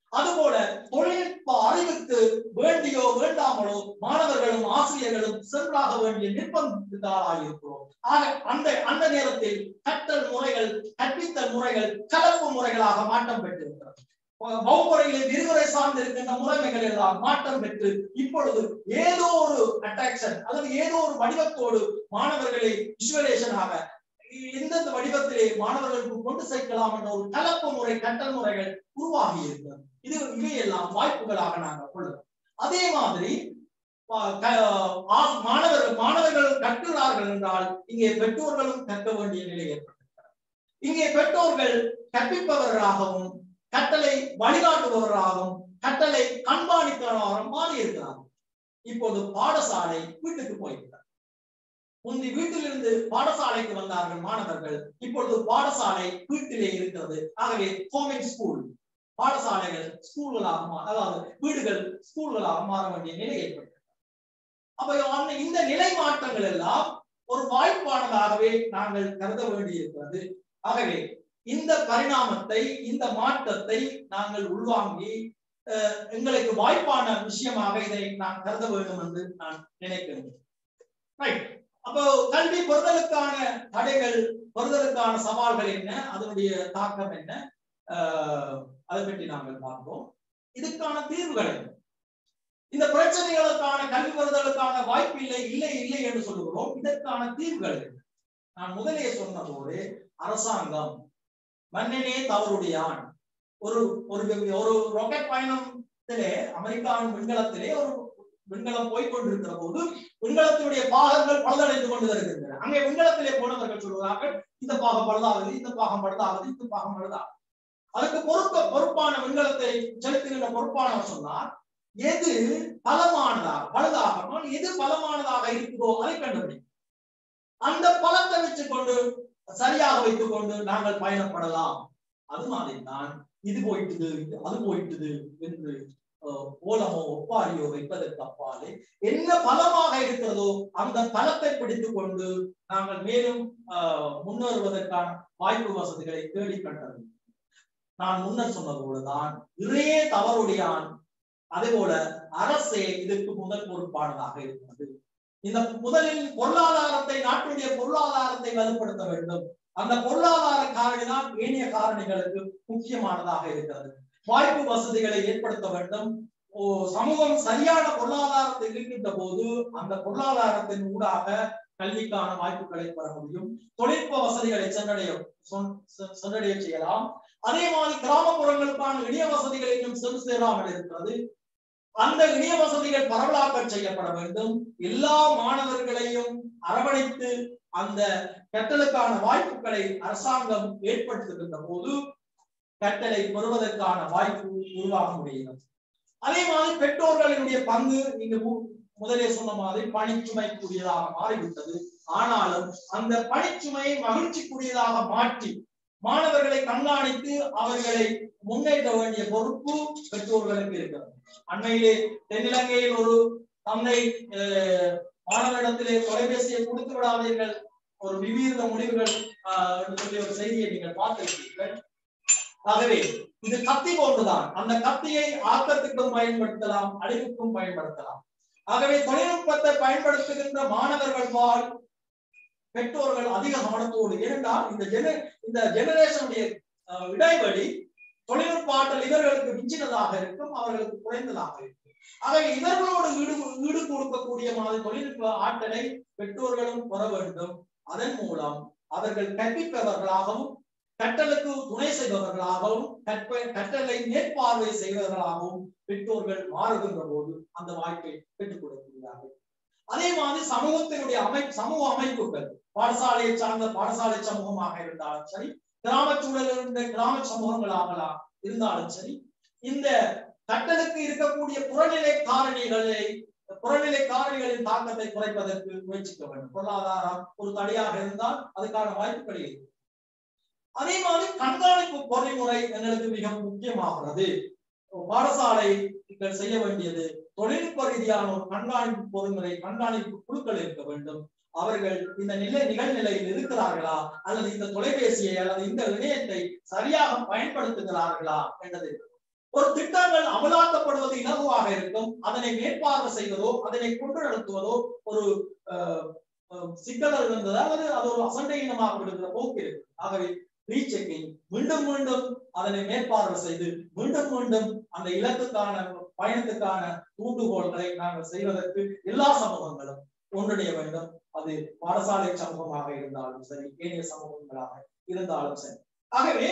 அதுபோல தொழில்நுட்ப அறிவுக்கு வேண்டியோ வேண்டாமலோ மாணவர்களும் ஆசிரியர்களும் சென்றாக வேண்டிய நிர்பந்தத்தாராயிருக்கிறோம் ஆக அந்த அந்த நேரத்தில் கற்றல் முறைகள் கற்பித்தல் முறைகள் கலப்பு முறைகளாக மாற்றம் பெற்றிருக்கிறது வகுப்பறையிலே விரிவுரை சார்ந்து இருக்கின்ற முறைமைகள் எல்லாம் மாற்றம் பெற்று இப்பொழுது ஏதோ ஒரு அட்ராக்ஷன் அல்லது ஏதோ ஒரு வடிவத்தோடு மாணவர்களை விஷுவலேஷனாக எந்தெந்த வடிவத்திலே மாணவர்களுக்கு கொண்டு சேர்க்கலாம் என்ற ஒரு கலப்பு முறை கற்றல் முறைகள் உருவாகி இருக்கிறது இது இவையெல்லாம் வாய்ப்புகளாக நாங்கள் கொள்ளும் அதே மாதிரி பா- க- ஆ- மாணவர்கள் மாணவர்கள் கற்கிறார்கள் என்றால் இங்கே பெற்றோர்களும் கற்க வேண்டிய நிலை ஏற்பட்டிருக்கிறது இங்கே பெற்றோர்கள் கற்பிப்பவர்களாகவும் கட்டளை வழிகாட்டுபவர்களாகவும் கட்டளை கண்காணிப்பவராகவும் மாறி இருக்கிறார்கள் இப்போது பாடசாலை வீட்டுக்கு போய்விட்டார் முந்தி வீட்டிலிருந்து பாடசாலைக்கு வந்தார்கள் மாணவர்கள் இப்பொழுது பாடசாலை வீட்டிலே இருக்கிறது ஆகவே ஹோமிங் ஸ்கூல் பாடசாலைகள் ஸ்கூல்களாக மா- அதாவது வீடுகள் ஸ்கூல்களாக மாற வேண்டிய நிலை ஏற்பட்டது அப்ப அந்த- இந்த நிலை மாற்றங்கள் எல்லாம் ஒரு வாய்ப்பானதாகவே நாங்கள் கருத வேண்டியிருக்கிறது ஆகவே இந்த பரிணாமத்தை இந்த மாற்றத்தை நாங்கள் உள்வாங்கி அஹ், எங்களுக்கு வாய்ப்பான விஷயமாக இதை நான் கருத வேண்டும் என்று நான் நினைக்கிறேன் ரைட் அப்போ கல்வி பெறுதலுக்கான தடைகள் பெறுதலுக்கான சவால்கள் என்ன அதனுடைய தாக்கம் என்ன அஹ், அதை பற்றி நாங்கள் பார்ப்போம் இதுக்கான தீர்வுகள் என்ன இந்த பிரச்சனைகளுக்கான கல்வி பெறுதலுக்கான வாய்ப்பு இல்லை இல்லை இல்லை என்று சொல்லுகிறோம் இதற்கான தீர்வுகள் என்ன நான் முதலே சொன்னதோடு அரசாங்கம் மன்னனே தவறுடையான் ஒரு ஒரு ஒரு ராக்கெட் பயணத்திலே அமெரிக்காவின் விண்கலத்திலே ஒரு விண்கலம் போய் கொண்டிருக்கிற போது விண்கலத்தினுடைய பாகங்கள் பழுதடைந்து கொண்டு வருகின்றன அங்கே விண்கலத்திலே போனவர்கள் சொல்கிறார்கள் இந்த பாகம் பழுதாகுது இந்த பாகம் பழுதாகுது இந்த பாகம் பழுதாகுது அதுக்கு பொறுப்ப பொறுப்பான விண்கலத்தை செலுத்துகின்ற பொறுப்பானவர் சொன்னார் எது பலமானதாக பழுதாகாமல் எது பலமானதாக இருக்குதோ அதை கண்டுபிடி அந்த பலத்தை வச்சுக்கொண்டு சரியாக வைத்துக் கொண்டு நாங்கள் பயணப்படலாம் அது மாதிரி தான் இது போயிட்டுது இது அது போயிட்டுது என்று அஹ், ஓலமோ ஒப்பாரியோ வைப்பதற்கு அப்பாலே என்ன பலமாக இருக்கிறதோ அந்த பலத்தை பிடித்துக் கொண்டு நாங்கள் மேலும் அஹ், முன்னேறுவதற்கான வாய்ப்பு வசதிகளை தேடி கண்டது நான் முன்னர் சொன்னது போலதான் இறையே தவறுடையான் அதே போல அரசே இதுக்கு முதல் பொறுப்பானதாக இருக்கிறது இந்த முதலில் பொருளாதாரத்தை நாட்டுடைய பொருளாதாரத்தை வலுப்படுத்த வேண்டும் அந்த பொருளாதார காரணி தான் ஏனைய காரணிகளுக்கு முக்கியமானதாக இருக்கிறது வாய்ப்பு வசதிகளை ஏற்படுத்த வேண்டும் ஓ, சமூகம் சரியான பொருளாதாரத்தை இருக்கின்ற போது அந்த பொருளாதாரத்தின் ஊடாக கல்விக்கான வாய்ப்புகளை பெற முடியும் தொழில்நுட்ப வசதிகளை சென்றடைய சொன்- செ- சென்றடைய செய்யலாம் அதே மாதிரி கிராமப்புறங்களுக்கான இணைய வசதிகள் இன்னும் சென்று சேராமல் இருக்கிறது அந்த இணைய வசதிகள் பரவலாக்க செய்யப்பட வேண்டும் எல்லா மாணவர்களையும் அரவணைத்து அந்த கற்றலுக்கான வாய்ப்புகளை அரசாங்கம் ஏற்படுத்துகின்ற போது கற்றலை பெறுவதற்கான வாய்ப்பு உருவாக முடிகிறது அதே மாதிரி பெற்றோர்களினுடைய பங்கு இங்கு மு- முதலே சொன்ன மாதிரி பணிச்சுமைக்குரியதாக மாறிவிட்டது ஆனாலும் அந்த பணிச்சுமையை மகிழ்ச்சிக்குரியதாக மாற்றி மாணவர்களை கண்காணித்து அவர்களை முன்னேற்ற வேண்டிய பொறுப்பு பெற்றோர்களுக்கு இருக்கிறது அண்மையிலே தென்னிலங்கையில் ஒரு தந்தை அஹ், மாணவரிடத்திலே தொலைபேசியை கொடுத்து விடாதீர்கள் ஒரு விவீர்ந்த முடிவுகள் ஆஹ், என்று சொல்லி ஒரு செய்தியை நீங்கள் பார்த்திருப்பீர்கள் ஆகவே இது கத்தி போன்றுதான் அந்த கத்தியை ஆக்கத்துக்கும் பயன்படுத்தலாம் அழிவுக்கும் பயன்படுத்தலாம் ஆகவே தொழில்நுட்பத்தை பயன்படுத்துகின்ற மாணவர்கள் வாழ் பெற்றோர்கள் அதிக கவனத்தோடு ஏனென்றால் இந்த ஜென இந்த ஜெனரேஷனுடைய அஹ், இடைவெளி தொழில்நுட்ப ஆற்றல் இவர்களுக்கு மிஞ்சினதாக இருக்கும் அவர்களுக்கு குறைந்ததாக இருக்கும் ஆகவே இவர்களோடு ஈடு ஈடு கொடுக்கக்கூடிய மாதிரி தொழில்நுட்ப ஆற்றலை பெற்றோர்களும் பெற வேண்டும் அதன் மூலம் அவர்கள் கற்பிப்பவர்களாகவும் கற்றலுக்கு துணை செய்பவர்களாகவும் கற்ப கற்றலை மேற்பார்வை செய்பவர்களாகவும் பெற்றோர்கள் மாறுகின்ற போது அந்த வாய்ப்பை பெற்றுக் கொடுக்கிறார்கள் அதே மாதிரி சமூகத்தினுடைய அமை சமூக அமைப்புகள் பாடசாலையை சார்ந்த பாடசாலை சமூகமாக இருந்தாலும் சரி கிராம சூழலில் இருந்த கிராம சமூகங்களாகலாம் இருந்தாலும் சரி இந்த கட்டலுக்கு இருக்கக்கூடிய புறநிலை காரணிகளை புறநிலை காரணிகளின் தாக்கத்தை குறைப்பதற்கு முயற்சிக்க வேண்டும் பொருளாதாரம் ஒரு தடையாக இருந்தால் அதுக்கான வாய்ப்புகள் இருக்கு அதே மாதிரி கண்காணிப்பு பொறிமுறை எங்களுக்கு மிக முக்கியமாகிறது பாடசாலை நீங்கள் செய்ய வேண்டியது தொழில்நுட்ப ரீதியான ஒரு கண்காணிப்பு பொறிமுறை கண்காணிப்பு குழுக்கள் இருக்க வேண்டும் அவர்கள் இந்த நிலை நிகழ்நிலையில் இருக்கிறார்களா அல்லது இந்த தொலைபேசியை அல்லது இந்த இணையத்தை சரியாக பயன்படுத்துகிறார்களா என்பது ஒரு திட்டங்கள் அமலாக்கப்படுவது இலகுவாக இருக்கும் அதனை மேற்பார்வை செய்வதோ அதனை கொண்டு நடத்துவதோ ஒரு அஹ், அஹ், சிக்கல்கள் இருந்ததால் அது அது ஒரு அசண்டையினமாக விடுகிற போக்கு இருக்கு ஆகவே ரீசெக்கிங் மீண்டும் மீண்டும் அதனை மேற்பார்வை செய்து மீண்டும் மீண்டும் அந்த இலக்குக்கான பயணத்துக்கான தூண்டுகோள்களை நாங்கள் செய்வதற்கு எல்லா சமூகங்களும் ஒன்றிணைய வேண்டும் அது பாடசாலை சமூகமாக இருந்தாலும் சரி ஏனைய சமூகங்களாக இருந்தாலும் சரி ஆகவே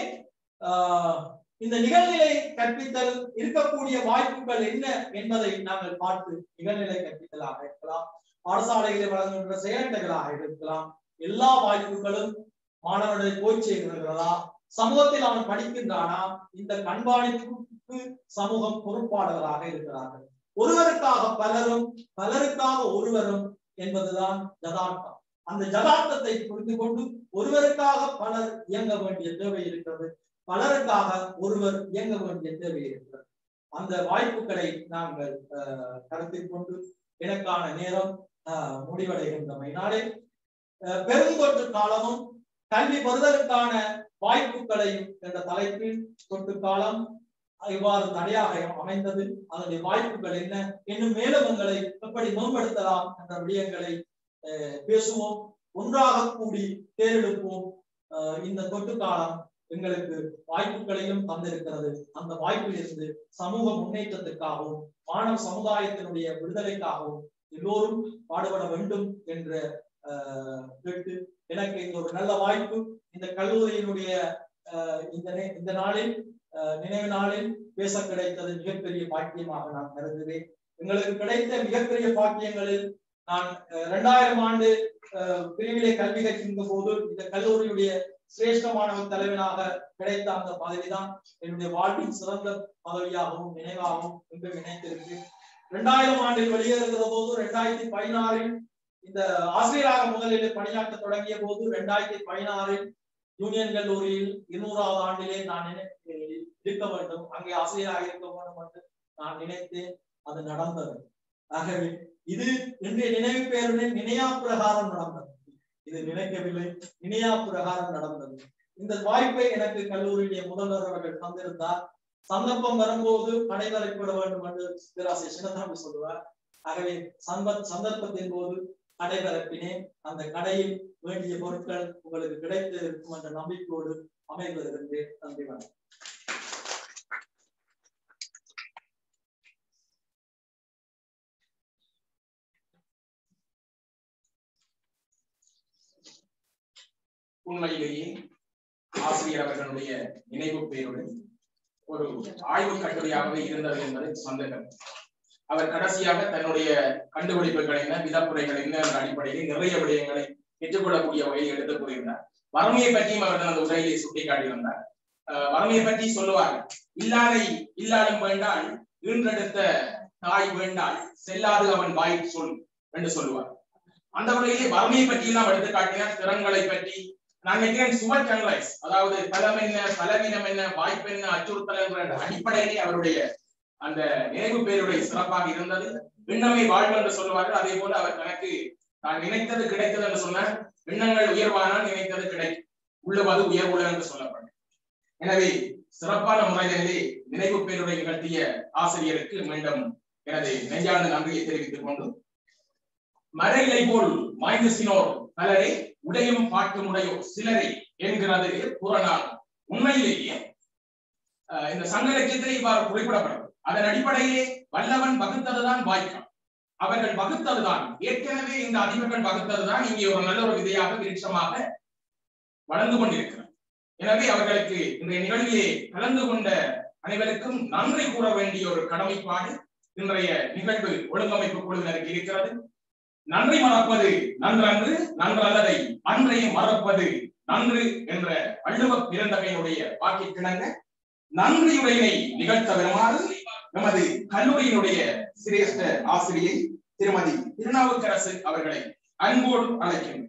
ஆஹ் இந்த நிகழ்நிலை கற்பித்தல் இருக்கக்கூடிய வாய்ப்புகள் என்ன என்பதை நாங்கள் பார்த்து நிகழ்நிலை கற்பித்தலாக இருக்கலாம் பாடசாலைகளை வழங்குகின்ற செயலட்டைகளாக இருக்கலாம் எல்லா வாய்ப்புகளும் மாணவர்களை போய் சேர்கிறதா சமூகத்தில் அவன் படிக்கின்றானா இந்த கண்காணிப்புக்கு சமூகம் பொறுப்பாளர்களாக இருக்கிறார்கள் ஒருவருக்காக பலரும் பலருக்காக ஒருவரும் என்பதுதான் ஜதார்த்தம் அந்த ஜதார்த்தத்தை புரிந்து கொண்டு ஒருவருக்காக பலர் இயங்க வேண்டிய தேவை இருக்கிறது பலருக்காக ஒருவர் இயங்க வேண்டிய தேவை இருக்கிறது அந்த வாய்ப்புகளை நாங்கள் அஹ், கருத்தில் கொண்டு எனக்கான நேரம் அஹ், முடிவடைகின்றமையினாலே அஹ், பெருந்தொற்று காலமும் கல்வி பெறுதலுக்கான வாய்ப்புகளையும் என்ற தலைப்பில் தொட்டு காலம் இவ்வாறு தடையாக அமைந்தது அதனுடைய வாய்ப்புகள் என்ன இன்னும் மேலும் எங்களை எப்படி மேம்படுத்தலாம் என்ற விடயங்களை அஹ், பேசுவோம் ஒன்றாக கூடி தேர்ந்தெடுப்போம் அஹ், இந்த தொட்டு காலம் எங்களுக்கு வாய்ப்புகளையும் தந்திருக்கிறது அந்த வாய்ப்பிலிருந்து சமூக முன்னேற்றத்துக்காகவும் மாணவ சமுதாயத்தினுடைய விடுதலைக்காகவும் எல்லோரும் பாடுபட வேண்டும் என்ற அஹ், கேட்டு எனக்கு இந்த ஒரு நல்ல வாய்ப்பு இந்த கல்லூரியினுடைய அஹ், இந்த நே- இந்த நாளில் அஹ், நினைவு நாளில் பேச கிடைத்தது மிகப்பெரிய பாக்கியமாக நான் கருதுகிறேன் எங்களுக்கு கிடைத்த மிகப்பெரிய பாக்கியங்களில் நான் அஹ், இரண்டாயிரம் ஆண்டு அஹ், பிரிவிலே கல்வி கற்கின்ற போது இந்த கல்லூரியுடைய சிரேஷ்ட மாணவ தலைவனாக கிடைத்த அந்த பதவிதான் என்னுடைய வாழ்வின் சிறந்த பதவியாகவும் நினைவாகவும் இன்று நினைத்திருக்கு இரண்டாயிரம் ஆண்டில் வெளியேறுகிற போது இரண்டாயிரத்தி பதினாறில் இந்த ஆசிரியராக முதலில் பணியாற்ற தொடங்கிய போது இரண்டாயிரத்தி பதினாறில் யூனியன் கல்லூரியில் இருநூறாவது ஆண்டிலே நான் நினை இருக்க வேண்டும் அங்கே ஆசிரியராக இருக்க வேண்டும் என்று நான் நினைத்தேன் அது நடந்தது ஆகவே இது இன்றைய நினைவு பேருடன் நினையா பிரகாரம் நடந்தது இது நினைக்கவில்லை நினையா பிரகாரம் நடந்தது இந்த வாய்ப்பை எனக்கு கல்லூரியிலே முதல்வர் அவர்கள் தந்திருந்தார் சந்தர்ப்பம் வரும்போது நடைமுறைப்பட வேண்டும் என்று பேராசிரியர் சின்னதாமி சொல்லுவார் ஆகவே சந்த சந்தர்ப்பத்தின் போது கடை பரப்பினேன் அந்த கடையில் வேண்டிய பொருட்கள் உங்களுக்கு கிடைத்து இருக்கும் என்ற நம்பிக்கையோடு அமைவதற்கு நன்றி வணக்கம் உண்மையிலேயே ஆசிரியர் அவர்களுடைய நினைவு பேருடன் ஒரு ஆய்வு கட்டுரையாகவே இருந்தது என்பது சந்தேகம் அவர் கடைசியாக தன்னுடைய கண்டுபிடிப்புகள் என்ன விதப்புரைகள் என்ன என்ற அடிப்படையில் நிறைய விடயங்களை பெற்றுக்கொள்ளக்கூடிய வகையில் எடுத்து கூறியிருந்தார் வறுமையை பற்றியும் அவர்கள் அந்த உரையிலே சுட்டிக்காட்டியிருந்தார் அஹ் வறுமையை பற்றி சொல்லுவார் இல்லாதை இல்லாலும் வேண்டால் ஈன்றெடுத்த தாய் வேண்டால் செல்லாது அவன் வாய் சொல் என்று சொல்லுவார் அந்த வகையிலே வறுமையை பற்றி எல்லாம் எடுத்து காட்டினார் திறன்களை பற்றி நான் நினைக்கிறேன் சுவர் கன்லைஸ் அதாவது பலம் என்ன பலவீனம் என்ன வாய்ப்பு என்ன அச்சுறுத்தல் என்ற அடிப்படையிலே அவருடைய அந்த நினைவு பேருடைய சிறப்பாக இருந்தது விண்ணமை வாழ்வு என்று சொல்லுவார்கள் அதே போல அவர் தனக்கு தான் நினைத்தது கிடைத்தது என்று சொன்னார் எண்ணங்கள் உயர்வானால் நினைத்தது கிடைக்கும் உள்ளவது உயர்வுள்ள என்று சொல்லப்படும் எனவே சிறப்பான முறையிலே நினைவு பேருரை நிகழ்த்திய ஆசிரியருக்கு மீண்டும் எனது நெஞ்சார்ந்த நன்றியை தெரிவித்துக் கொண்டு மறையிலை போல் மாய்ந்து சினோர் பலரே உடையும் பாட்டும் உடையோர் சிலரே என்கிறது புறநாள் உண்மையிலேயே அஹ், இந்த சங்க இலக்கியத்திலே இவ்வாறு குறிப்பிடப்படும் அதன் அடிப்படையிலே வல்லவன் வகுத்ததுதான் வாய்க்கான் அவர்கள் வகுத்ததுதான் ஏற்கனவே இந்த அதிபர்கள் வகுத்ததுதான் இங்கே ஒரு நல்ல ஒரு விதையாக விருட்சமாக வளர்ந்து கொண்டிருக்கிறது எனவே அவர்களுக்கு இன்றைய நிகழ்விலே கலந்து கொண்ட அனைவருக்கும் நன்றி கூற வேண்டிய ஒரு கடமைப்பாடு இன்றைய நிகழ்வு ஒழுங்கமைப்பு குழுவினருக்கு இருக்கிறது நன்றி மறப்பது நன்றன்று நன்றல்லதை அன்றை மறப்பது நன்று என்ற வள்ளுவ பிறந்தவையினுடைய வாக்கிற்கிணங்க நன்றியுரையினை நிகழ்த்த வருமாறு நமது கல்லூரியினுடைய சிரேஷ்ட ஆசிரியை திருமதி திருநாவுக்கரசு அவர்களை அன்போடு அழைக்கின்றோம்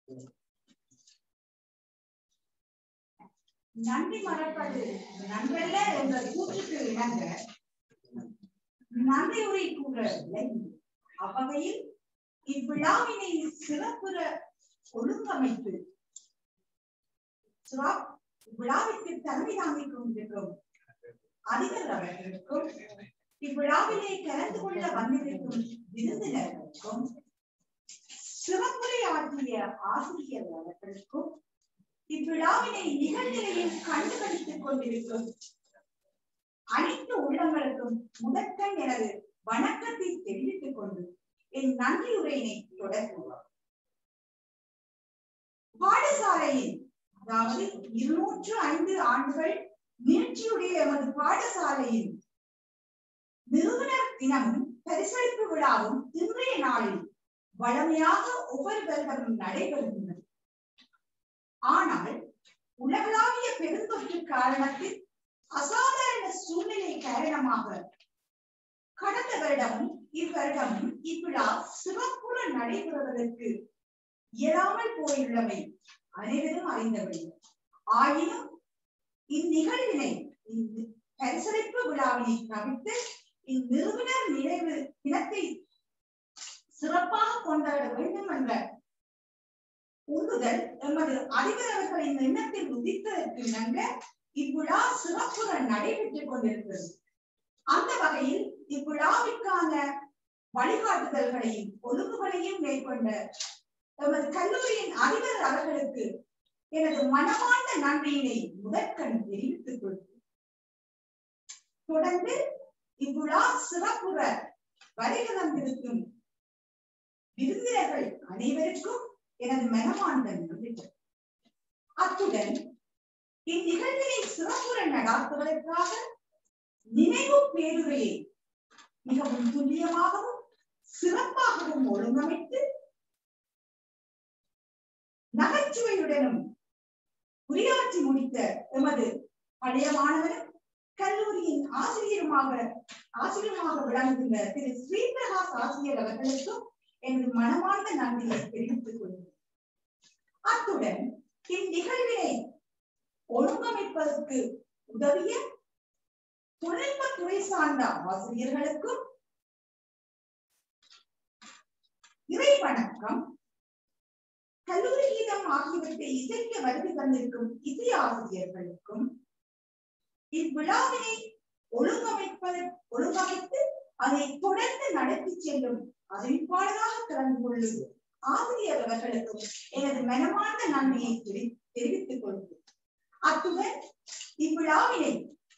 நன்றி மறப்பது நன்றல்ல என்ற கூற்றுக்கு இணங்க நன்றி உரை கூற விளங்கி அவ்வகையில் இவ்விழாவினை சிறப்புற ஒழுங்கமைத்து சிறா- இவ்விழாவிற்கு தலைமை தாங்கிக் கொண்டிருக்கும் அதிபர் அவர்களுக்கும் இவ்விழாவிலே கலந்து கொள்ள வந்திருக்கும் விருந்தினர்களுக்கும் சிறப்புரையாற்றிய ஆசிரியர் அவர்களுக்கும் இவ்விழாவினை நிகழ்நிலையில் கண்டுகளித்துக் கொண்டிருக்கும் அனைத்து உள்ளங்களுக்கும் முதற்கண் எனது வணக்கத்தை தெரிவித்துக் கொண்டு என் நன்றி உரையினை தொடங்குவோம் பாடசாலையின் அதாவது இருநூற்று ஐந்து ஆண்டுகள் நீட்சியுடைய எமது பாடசாலையின் நிறுவனர் தினமும் பரிசளிப்பு விழாவும் இன்றைய நாளில் வளமையாக ஒவ்வொரு வருடமும் நடைபெறுகின்றன ஆனால் உலகளாவிய பெருந்தொற்று காரணத்தில் அசாதாரண சூழ்நிலை காரணமாக கடந்த வருடமும் இவ்வருடமும் இவ்விழா சிறப்புற நடைபெறுவதற்கு இயலாமல் போயுள்ளவை அனைவரும் அறிந்தவை ஆயினும் இந்நிகழ்வினை இந்த பரிசளிப்பு விழாவினை தவிர்த்து இந்நிறுவனர் நிறைவு தினத்தை சிறப்பாக கொண்டாட வேண்டும் என்ற உந்துதல் எமது அதிபர் அவர்களின் எண்ணத்தில் உதித்ததற்கு இணங்க இவ்விழா சிறப்புற நடைபெற்றுக் கொண்டிருக்கிறது அந்த வகையில் இவ்விழாவிற்கான வழிகாட்டுதல்களையும் ஒழுங்குகளையும் மேற்கொண்ட எமது கல்லூரியின் அதிபர் அவர்களுக்கு எனது மனமார்ந்த நன்றியினை முதற்கண் தெரிவித்துக் கொள்கிறேன் தொடர்ந்து இவ்விழா சிறப்புற வருகை தந்திருக்கும் விருந்தினர்கள் அனைவருக்கும் எனது மனமார்ந்த நன்றிகள் அத்துடன் இந்நிகழ்வினை சிறப்புற நடாத்துவதற்காக நினைவு பேருரையை மிகவும் துல்லியமாகவும் சிறப்பாகவும் ஒழுங்கமைத்து நகைச்சுவையுடனும் உரையாற்றி முடித்த எமது பழைய மாணவரும் கல்லூரியின் ஆசிரியருமாக ஆசிரியருமாக விளங்குகின்ற திரு ஸ்ரீபிரகாஷ் ஆசிரியர் அவர்களுக்கும் எனது மனமார்ந்த நன்றியை தெரிவித்துக் கொள்கிறேன் அத்துடன் இந்நிகழ்வினை ஒழுங்கமைப்பதற்கு உதவிய தொழில்நுட்பத்துறை சார்ந்த ஆசிரியர்களுக்கும் இறை வணக்கம் கல்லூரி கீதம் ஆகியவற்றை இசைக்க வருகை தந்திருக்கும் இசை ஆசிரியர்களுக்கும் இவ்விழாவினை ஒழுங்கமைப்பது ஒழுங்கமைத்து அதை தொடர்ந்து நடத்தி செல்லும் அறிவிப்பாளராக கலந்து கொள்ளும் ஆசிரியர் அவர்களுக்கும் எனது மனமார்ந்த நன்மையை தெரி- தெரிவித்துக் கொள்கிறேன் அத்துடன் இவ்விழாவினை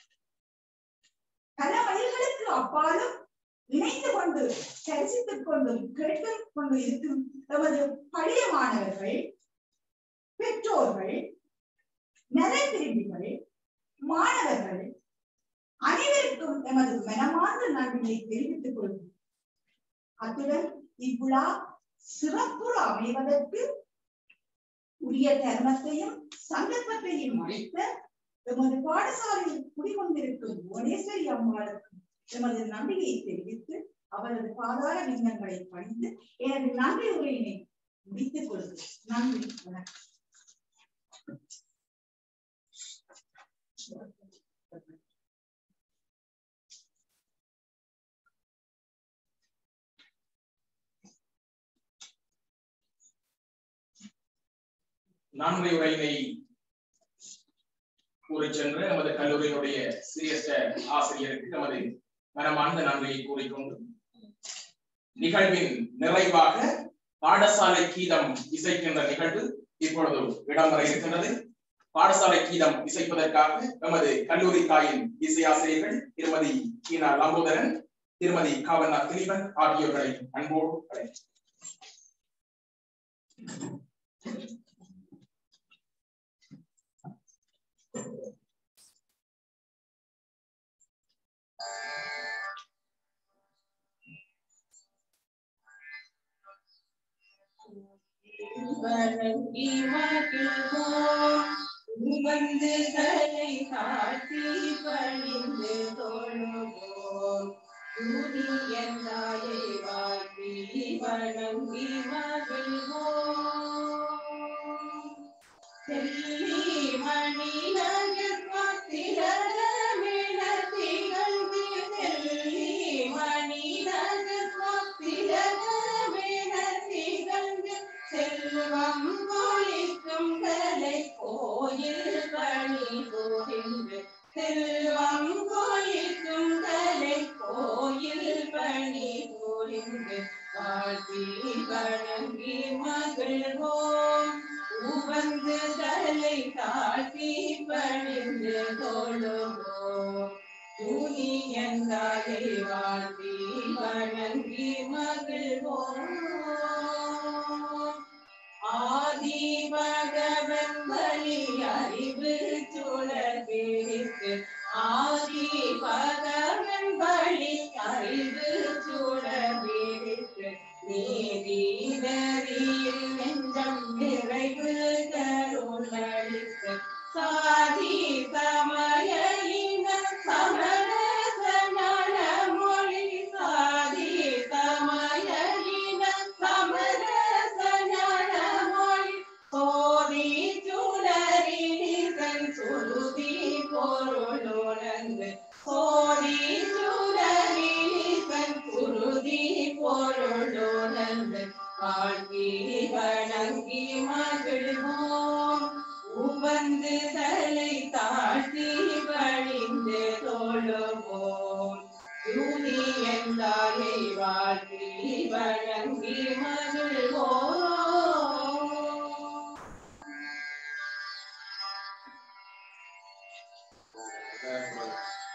பல மைல்களுக்கு அப்பாலும் இணைந்து கொண்டு தரிசித்துக் கொண்டும் கேட்டுக் கொண்டு இருக்கும் எமது பழைய மாணவர்கள் பெற்றோர்கள் நலன் விரும்பிகள் மாணவர்கள் அனைவருக்கும் எமது மனமார்ந்த நன்றியை தெரிவித்துக் கொள்கிறேன் அத்துடன் இவ்விழா சிறப்புற அமைவதற்கு உரிய தர்மத்தையும் சந்தர்ப்பத்தையும் அளித்த எமது பாடசாலையில் குடிகொண்டிருக்கும் புவனேஸ்வரி அம்மாளுக்கும் எமது நன்றியை தெரிவித்து அவரது பாதார விண்ணங்களை பணிந்து எனது நன்றி உரையினை முடித்துக் கொள்கிறேன் நன்றி வணக்கம் நான்கு உரையினை கூறி சென்று நமது கல்லூரியினுடைய சிறியஸ்ட ஆசிரியருக்கு நமது மனமார்ந்த நன்றியை கூறிக்கொண்டு நிகழ்வின் நிறைவாக பாடசாலை கீதம் இசைக்கின்ற நிகழ்வு இப்பொழுது இடம்பெற இருக்கின்றது பாடசாலை கீதம் இசைப்பதற்காக நமது கல்லூரி தாயின் இசை ஆசிரியர்கள் திருமதி கீனா லம்போதரன் திருமதி காவண்ணா திலீபன் ஆகியோர்களை அன்போடு அழைக்கிறேன். வணங்கி மகிழ்வோம் வந்து தலை காட்டி பணிந்து தொழுவோம் துரியன் தாயை வாழ்த்தி வணங்கி மகிழ்வோம் செல்லி மணி நகர் திலகமென திகழ்ந்து செல்லி மணி நகர் திலகமென திகழ்ந்து செல்வம் கொளிக்கும் கலை கோயில் பணி புரிந்து செல்வம் கொளிக்கும் கலை கோயில் பணி புரிந்து வாழ்த்தி வணங்கி மகிழ்வோம் உவந்து தலை தாழ்த்தி பணிந்து தொழுவோம் துணியந்தாலை வாழ்த்தி வணங்கி மகிழ்வோம் ஆதி பகவன் வழி அறிவு சுடர் பிரித்து ஆதி பகவன் வழி அறிவு சுடர் பிரித்து நீதி நெறியில் நெஞ்சம் நிறைவு கருளளித்து சாதி சமய இன சமரச ஞான மொழி சாதி சமய இன சமரச ஞான மொழி சோதி சுடரின் சுருதி பொருளுணர்ந்து சோதி சுடரின் சுருதி பொருளுணர்ந்து வாழ்த்தி வணங்கி மகிழ்வோம் உவந்து தலை தாழ்த்தி பணிந்து தொழுவோம் யூனி என்றாலே வாழ்த்தி வணங்கி மகிழ்வோம்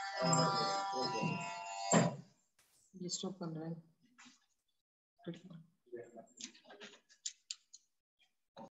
ஸ்டாப் பண்றேன்